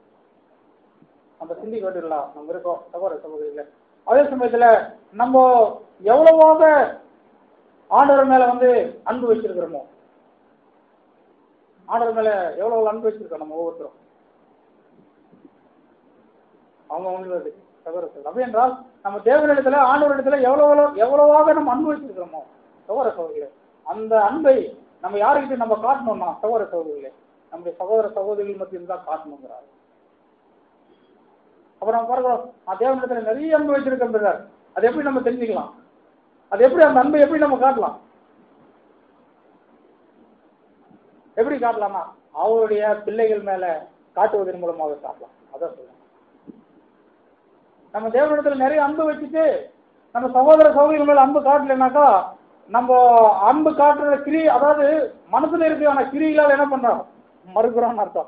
நம்ம சிந்திக்க வேண்டியலாம் நம்ம இருக்கோம் சகோதர சகோதரிகளே அதே சமயத்துல நம்ம எவ்வளவாக ஆண்டவர் மேல வந்து அன்பு வச்சிருக்கிறோமோ ஆண்டவர் மேல எவ்வளவு அன்பு வச்சிருக்கோம் நம்ம ஒவ்வொருத்தரும் அவங்க அவங்களுக்கு சகோதர சகோதரி அப்படி என்றால் நம்ம தேவனிடத்துல ஆண்டவரிடத்துல எவ்வளவு எவ்வளவாக நம்ம அன்பு வச்சிருக்கிறோமோ சகோதர சகோதரிகளே அந்த அன்பை நம்ம யாருக்கிட்ட நம்ம காட்டணும்னா சகோதர சகோதரிகளே நம்முடைய சகோதர சகோதரிகள் மத்தியில் தான் காட்டணுங்கிறார் அப்புறம் நம்ம பார்க்கிறோம் நான் தேவனிடத்துல நிறைய அன்பு வச்சிருக்கேன் brother. அது எப்படி நம்ம தெரிஞ்சுக்கலாம் அது எப்படி அந்த அன்பை எப்படி நம்ம காட்டலாம் எப்படி காட்டலாம்னா அவருடைய பிள்ளைகள் மேல காட்டுவதன் மூலமாக காட்டலாம் அதான் சொல்றேன் நம்ம தேவனிடத்துல நிறைய அன்பு வச்சுட்டு நம்ம சகோதர சகோதரிகள் மேல அன்பு காட்டலைனாக்கா நம்ம அன்பு காட்டுற கிரி அதாவது மனசுல இருக்கு ஆனா கிரிகளால் என்ன பண்றோம் மறுக்கிறோம்னு அர்த்தம்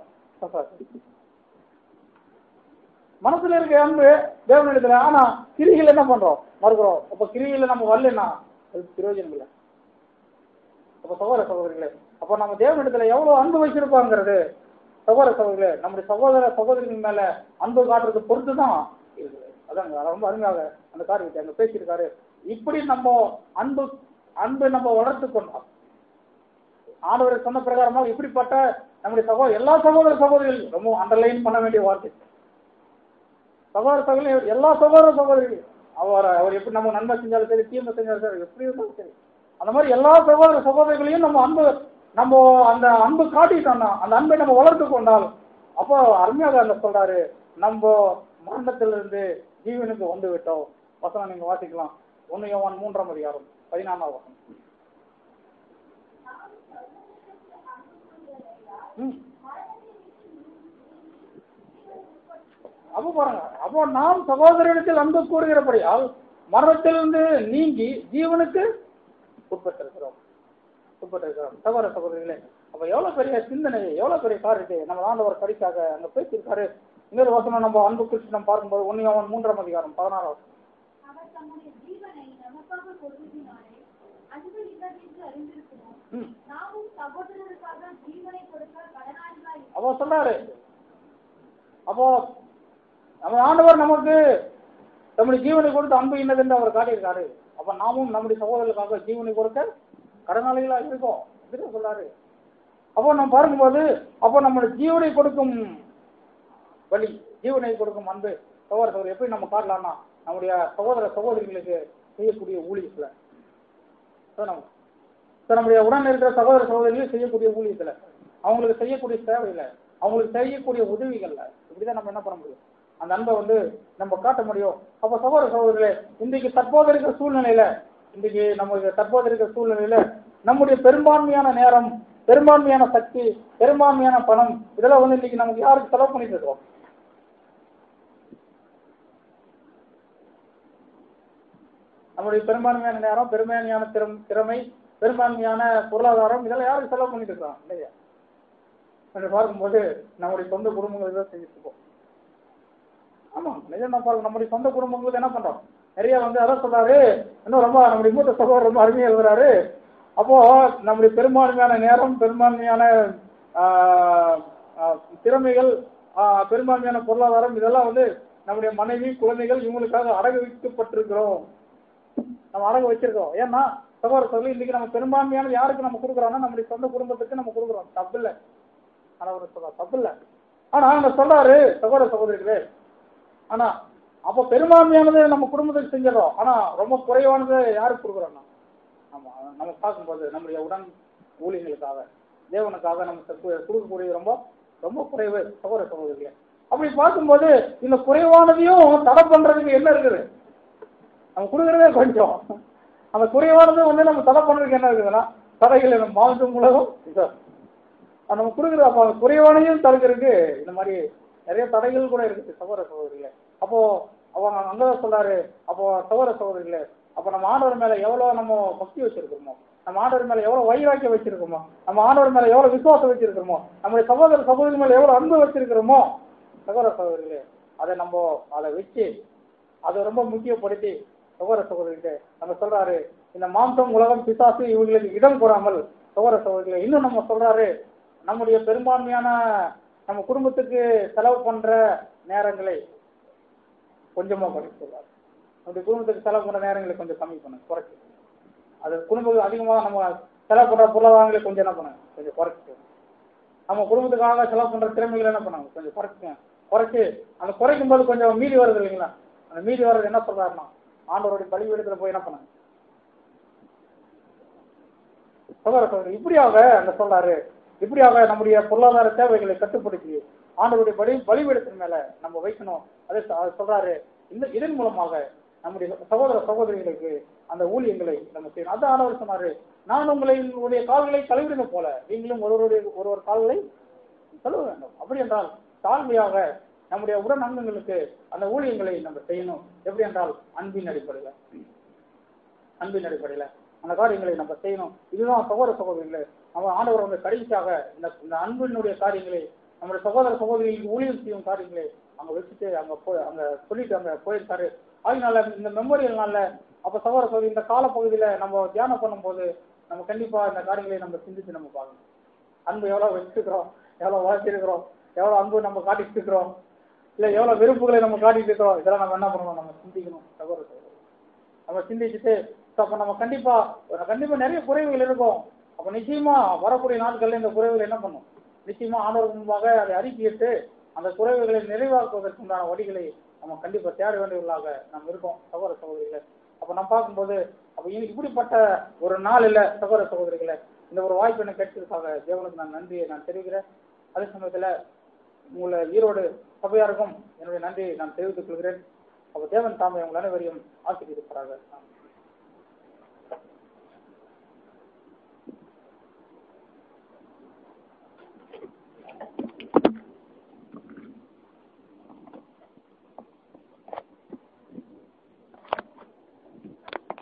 மனசுல இருக்க அன்பு தேவனிடத்துல ஆனா கிரிகள் என்ன பண்றோம் மறுக்கிறோம் அப்ப கிரியில நம்ம வரலன்னா அது பிரயோஜனம் இல்லை அப்ப சகோதர சகோதரிகளே அப்ப நம்ம தேவனிடத்துல எவ்வளவு அன்பு வச்சிருப்பாங்கிறது சகோதர சகோதரிகளே நம்முடைய சகோதர சகோதரிகள் மேல அன்பு காட்டுறது பொறுத்து தான் இருக்குது அதாங்க ரொம்ப அருமையாக அந்த காரியத்தை அங்க பேசியிருக்காரு இப்படி நம்ம அன்பு அன்பை நம்ம வளர்த்து கொண்டோம் ஆண்டவர் சொன்ன பிரகாரமாக இப்படிப்பட்ட நம்முடைய சகோதர எல்லா சகோதர சகோதரிகள் ரொம்ப அண்டர்லைன் பண்ண வேண்டிய வார்த்தை சகோதர சகோதரி எல்லா சகோதர சகோதரிகள் அவர் அவர் எப்படி நம்ம நன்மை செஞ்சாலும் சரி தீமை செஞ்சாலும் சரி எப்படி இருந்தாலும் சரி அந்த மாதிரி எல்லா சகோதர சகோதரிகளையும் நம்ம அன்பு நம்ம அந்த அன்பு காட்டிட்டோம்னா அந்த அன்பை நம்ம வளர்த்து கொண்டால் அப்போ அருமையாக அந்த சொல்றாரு நம்ம மரணத்திலிருந்து ஜீவனுக்கு வந்து விட்டோம் வசனம் நீங்க வாசிக்கலாம் ஒன்னு யோவான் மூன்றாம் அதிகாரம் பதினாறாம் வசனம் ம் அப்போ பாருங்க அப்போ நாம் சகோதரத்தில் அன்பு கூறுகிறபடியால் மரணத்திலிருந்து நீங்கி ஜீவனுக்கு உட்பட்டிருக்கிறோம் உட்பட்டிருக்கிறோம் சகோதர சகோதரிகளே அப்ப எவ்வளவு பெரிய சிந்தனை எவ்வளவு பெரிய காரியத்தை நம்ம ஆண்டவர் கடிக்காக அங்க பேசியிருக்காரு இன்னொரு வசனம் நம்ம அன்பு குறித்து நம்ம பார்க்கும்போது ஒன்னு அவன் மூன்றாம் அதிகாரம் பதினாறாம் வசனம் அவர் தம்முடைய ஜீவனை நமக்காக கொடுத்ததினாலே அன்பு இன்னதென்று அறிந்திருக்கிறோம் ம் நாமும் சகோதரருக்காக ஜீவனை கொடுக்க கடனாளிகளாய் அப்போ சொல்றாரு அப்போ நம்ம ஆண்டவர் நமக்கு நம்முடைய ஜீவனை கொடுத்து அன்பு என்னதென்று அவர் காட்டியிருக்காரு அப்ப நாமும் நம்முடைய சகோதரர்களுக்காக ஜீவனை கொடுக்க கடனாளிகளா இருக்கோம் அப்படின்னு சொல்றாரு அப்போ நம்ம பார்க்கும்போது அப்போ நம்முடைய ஜீவனை கொடுக்கும் வழி ஜீவனை கொடுக்கும் அன்பு சகோதர சகோதரி எப்படி நம்ம காட்டலாம்னா நம்முடைய சகோதர சகோதரிகளுக்கு செய்யக்கூடிய ஊழியத்துல அதான் நம்ம இப்ப நம்முடைய உடன் இருக்கிற சகோதர சகோதரிகள் செய்யக்கூடிய ஊழியத்துல அவங்களுக்கு செய்யக்கூடிய சேவையில அவங்களுக்கு செய்யக்கூடிய உதவிகள்ல இப்படிதான் நம்ம என்ன பண்ண முடியும் அந்த அன்பை வந்து நம்ம காட்ட முடியும் அப்ப சகோதர சகோதரிகளே இன்றைக்கு தற்போது இருக்கிற சூழ்நிலையில இன்றைக்கு நமக்கு தற்போது இருக்கிற சூழ்நிலையில நம்முடைய பெரும்பான்மையான நேரம் பெரும்பான்மையான சக்தி பெரும்பான்மையான பணம் இதெல்லாம் வந்து இன்னைக்கு நமக்கு யாருக்கு செலவு பண்ணிட்டு இருக்கோம் நம்முடைய பெரும்பான்மையான நேரம் பெரும்பான்மையான திறம் திறமை பெரும்பான்மையான பொருளாதாரம் இதெல்லாம் யாருக்கு செலவு பண்ணிட்டு இருக்கோம் இல்லையா என்று பார்க்கும்போது நம்முடைய சொந்த குடும்பங்கள் தான் செஞ்சுட்டு இருக்கோம் ஆமா நிஜம் தான் பாருங்க நம்முடைய சொந்த குடும்பங்களுக்கு என்ன பண்றோம் நிறைய வந்து அதான் சொல்றாரு இன்னும் ரொம்ப நம்முடைய மூத்த சகோதரர் ரொம்ப அருமையா எழுதுறாரு அப்போ நம்முடைய பெரும்பான்மையான நேரம் பெரும்பான்மையான ஆஹ், ஆஹ், திறமைகள் ஆஹ், பெரும்பான்மையான பொருளாதாரம் இதெல்லாம் வந்து நம்முடைய மனைவி குழந்தைகள் இவங்களுக்காக அடகு வைக்கப்பட்டிருக்கிறோம் நம்ம அடகு வச்சிருக்கோம் ஏன்னா சகோதர சொல்லி இன்னைக்கு நம்ம பெரும்பான்மையானது யாருக்கு நம்ம கொடுக்குறோம்னா நம்முடைய சொந்த குடும்பத்துக்கு நம்ம கொடுக்குறோம் தப்பு இல்லை ஆனா அவர் சொல்றார் தப்பு இல்லை ஆனா அவங்க சொல்றாரு சகோதர சகோதரிகளே ஆனா அப்ப பெரும்பான்மையானது நம்ம குடும்பத்துக்கு செஞ்சிடறோம் ஆனா ரொம்ப குறைவானது யாருக்கு கொடுக்குறோம்னா ஆமா நம்ம பார்க்கும்போது நம்முடைய உடன் ஊழியர்களுக்காக தேவனுக்காக நம்ம செப்பு- கொடுக்கக்கூடியது ரொம்ப ரொம்ப குறைவு சகோதர சகோதரிகளே அப்படி பார்க்கும்போது இந்த குறைவானதையும் தடை பண்றதுக்கு என்ன இருக்குது நம்ம கொடுக்குறதே கொஞ்சம் அந்த குறைவானது வந்து நம்ம தடை பண்றதுக்கு என்ன இருக்குதுன்னா தடைகள் நம்ம மாவட்டம் உலகம் இது அது நம்ம கொடுக்குற அப்போ அந்த குறைவானையும் தடுக்கிறதுக்கு இந்த மாதிரி நிறைய தடைகள் கூட இருக்குது சகோதர சகோதரிகளே அப்போ அவங்க அங்கதான் சொல்றாரு அப்போ சகோதர சகோதரிகளே அப்போ நம்ம ஆண்டவர் மேல எவ்வளவு நம்ம பக்தி வச்சிருக்கிறோமோ நம்ம ஆண்டவர் மேல எவ்வளவு வைராக்கியம் வச்சிருக்கோமோ நம்ம ஆண்டவர் மேல எவ்வளவு விசுவாசம் வச்சிருக்கிறோமோ நம்முடைய சகோதர சகோதரி மேல எவ்வளவு அன்பு வச்சிருக்கிறோமோ சகோதர சகோதரிகளே அதை நம்ம அதை வச்சு அதை ரொம்ப முக்கியப்படுத்தி சகோதர சகோதரிகளே நம்ம சொல்றாரு இந்த மாம்சம் உலகம் பிசாசு இவங்களுக்கு இடம் கூடாமல் சகோதர சகோதரிகளே இன்னும் நம்ம சொல்றாரு நம்முடைய பெரும்பான்மையான நம்ம குடும்பத்துக்கு செலவு பண்ற நேரங்களை கொஞ்சமா குறைக்க சொல்றாரு நம்முடைய குடும்பத்துக்கு செலவு பண்ற நேரங்களை கொஞ்சம் கம்மி பண்ணு குறைச்சு அது குடும்பத்துக்கு அதிகமாக நம்ம செலவு பண்ற பொருளாதாரங்களை கொஞ்சம் என்ன பண்ணுங்க கொஞ்சம் குறைச்சிக்கணும் நம்ம குடும்பத்துக்காக செலவு பண்ற திறமைகளை என்ன பண்ணுங்க கொஞ்சம் குறைச்சிக்கணும் குறைச்சு அந்த குறைக்கும் போது கொஞ்சம் மீதி வருது இல்லைங்களா அந்த மீதி வர்றது என்ன சொல்றாருன்னா ஆண்டவருடைய பலிபீடத்துல போய் என்ன பண்ண சகோதர சகோதரி இப்படியாக அந்த சொல்றாரு இப்படியாக நம்முடைய பொருளாதார தேவைகளை கட்டுப்படுத்தி ஆண்டவருடைய பலி பலிபீடத்தின் மேல நம்ம வைக்கணும் அதை சொ- அதை சொல்றாரு இந்த இதன் மூலமாக நம்முடைய சகோதர சகோதரிகளுக்கு அந்த ஊழியங்களை நம்ம செய்யணும் அதான் ஆண்டவர் சொன்னாரு நான் உங்களை உங்களுடைய கால்களை கழுவிடுங்க போல நீங்களும் ஒருவருடைய ஒருவர் கால்களை கழுவ வேண்டும் அப்படி என்றால் தாழ்மையாக நம்முடைய உடன் அங்கங்களுக்கு அந்த ஊழியங்களை நம்ம செய்யணும் எப்படி என்றால் அன்பின் அடிப்படையில் அன்பின் அடிப்படையில் அந்த காரியங்களை நம்ம செய்யணும் இதுதான் சகோதர சகோதரிகளே நம்ம ஆண்டவர் வந்து கடைசியாக இந்த இந்த அன்பினுடைய காரியங்களை நம்முடைய சகோதர சகோதரிகளுக்கு ஊழியம் செய்யும் காரியங்களை அங்க வச்சுட்டு அங்க போய் அங்க சொல்லிட்டு அங்க போயிருக்காரு அதனால இந்த மெமோரியல் நாள்ல அப்ப சகோதர சகோதரி இந்த காலப்பகுதியில நம்ம தியானம் பண்ணும்போது நம்ம கண்டிப்பா இந்த காரியங்களை நம்ம சிந்திச்சு நம்ம பார்க்கணும் அன்பு எவ்வளவு வச்சிருக்கிறோம் எவ்வளவு வளர்த்திருக்கிறோம் எவ்வளவு அன்பு நம்ம காட்டிட்டு இருக்கிறோம் இல்ல எவ்வளவு வெறுப்புகளை நம்ம காட்டிட்டு இருக்கிறோம் இதெல்லாம் நம்ம என்ன பண்ணணும் நம்ம சிந்திக்கணும் சகோதர சகோதரி நம்ம சிந்திச்சுட்டு so அப்ப நம்ம கண்டிப்பா கண்டிப்பா நிறைய குறைவுகள் இருக்கும் அப்ப நிச்சயமா வரக்கூடிய நாட்கள்ல இந்த குறைவுகள் என்ன பண்ணும் நிச்சயமா ஆண்டவர் முன்பாக அதை அறிக்கையிட்டு அந்த குறைவுகளை நிறைவாக்குவதற்கு உண்டான வழிகளை நம்ம கண்டிப்பா தேட வேண்டியவர்களாக நாம் இருக்கோம் சகோதர சகோதரிகளை அப்ப நம்ம பார்க்கும்போது அப்ப இ- இப்படிப்பட்ட ஒரு நாள் இல்ல சகோதர சகோதரிகளை இந்த ஒரு வாய்ப்பு எனக்கு கிடைச்சதுக்காக தேவனுக்கு நான் நன்றியை நான் தெரிவிக்கிறேன் அதே சமயத்துல உங்களை ஈரோடு சபையாருக்கும் என்னுடைய நன்றியை நான் தெரிவித்துக் கொள்கிறேன் அப்ப தேவன் தாமே உங்கள் அனைவரையும் ஆசிரியப்பார்கள்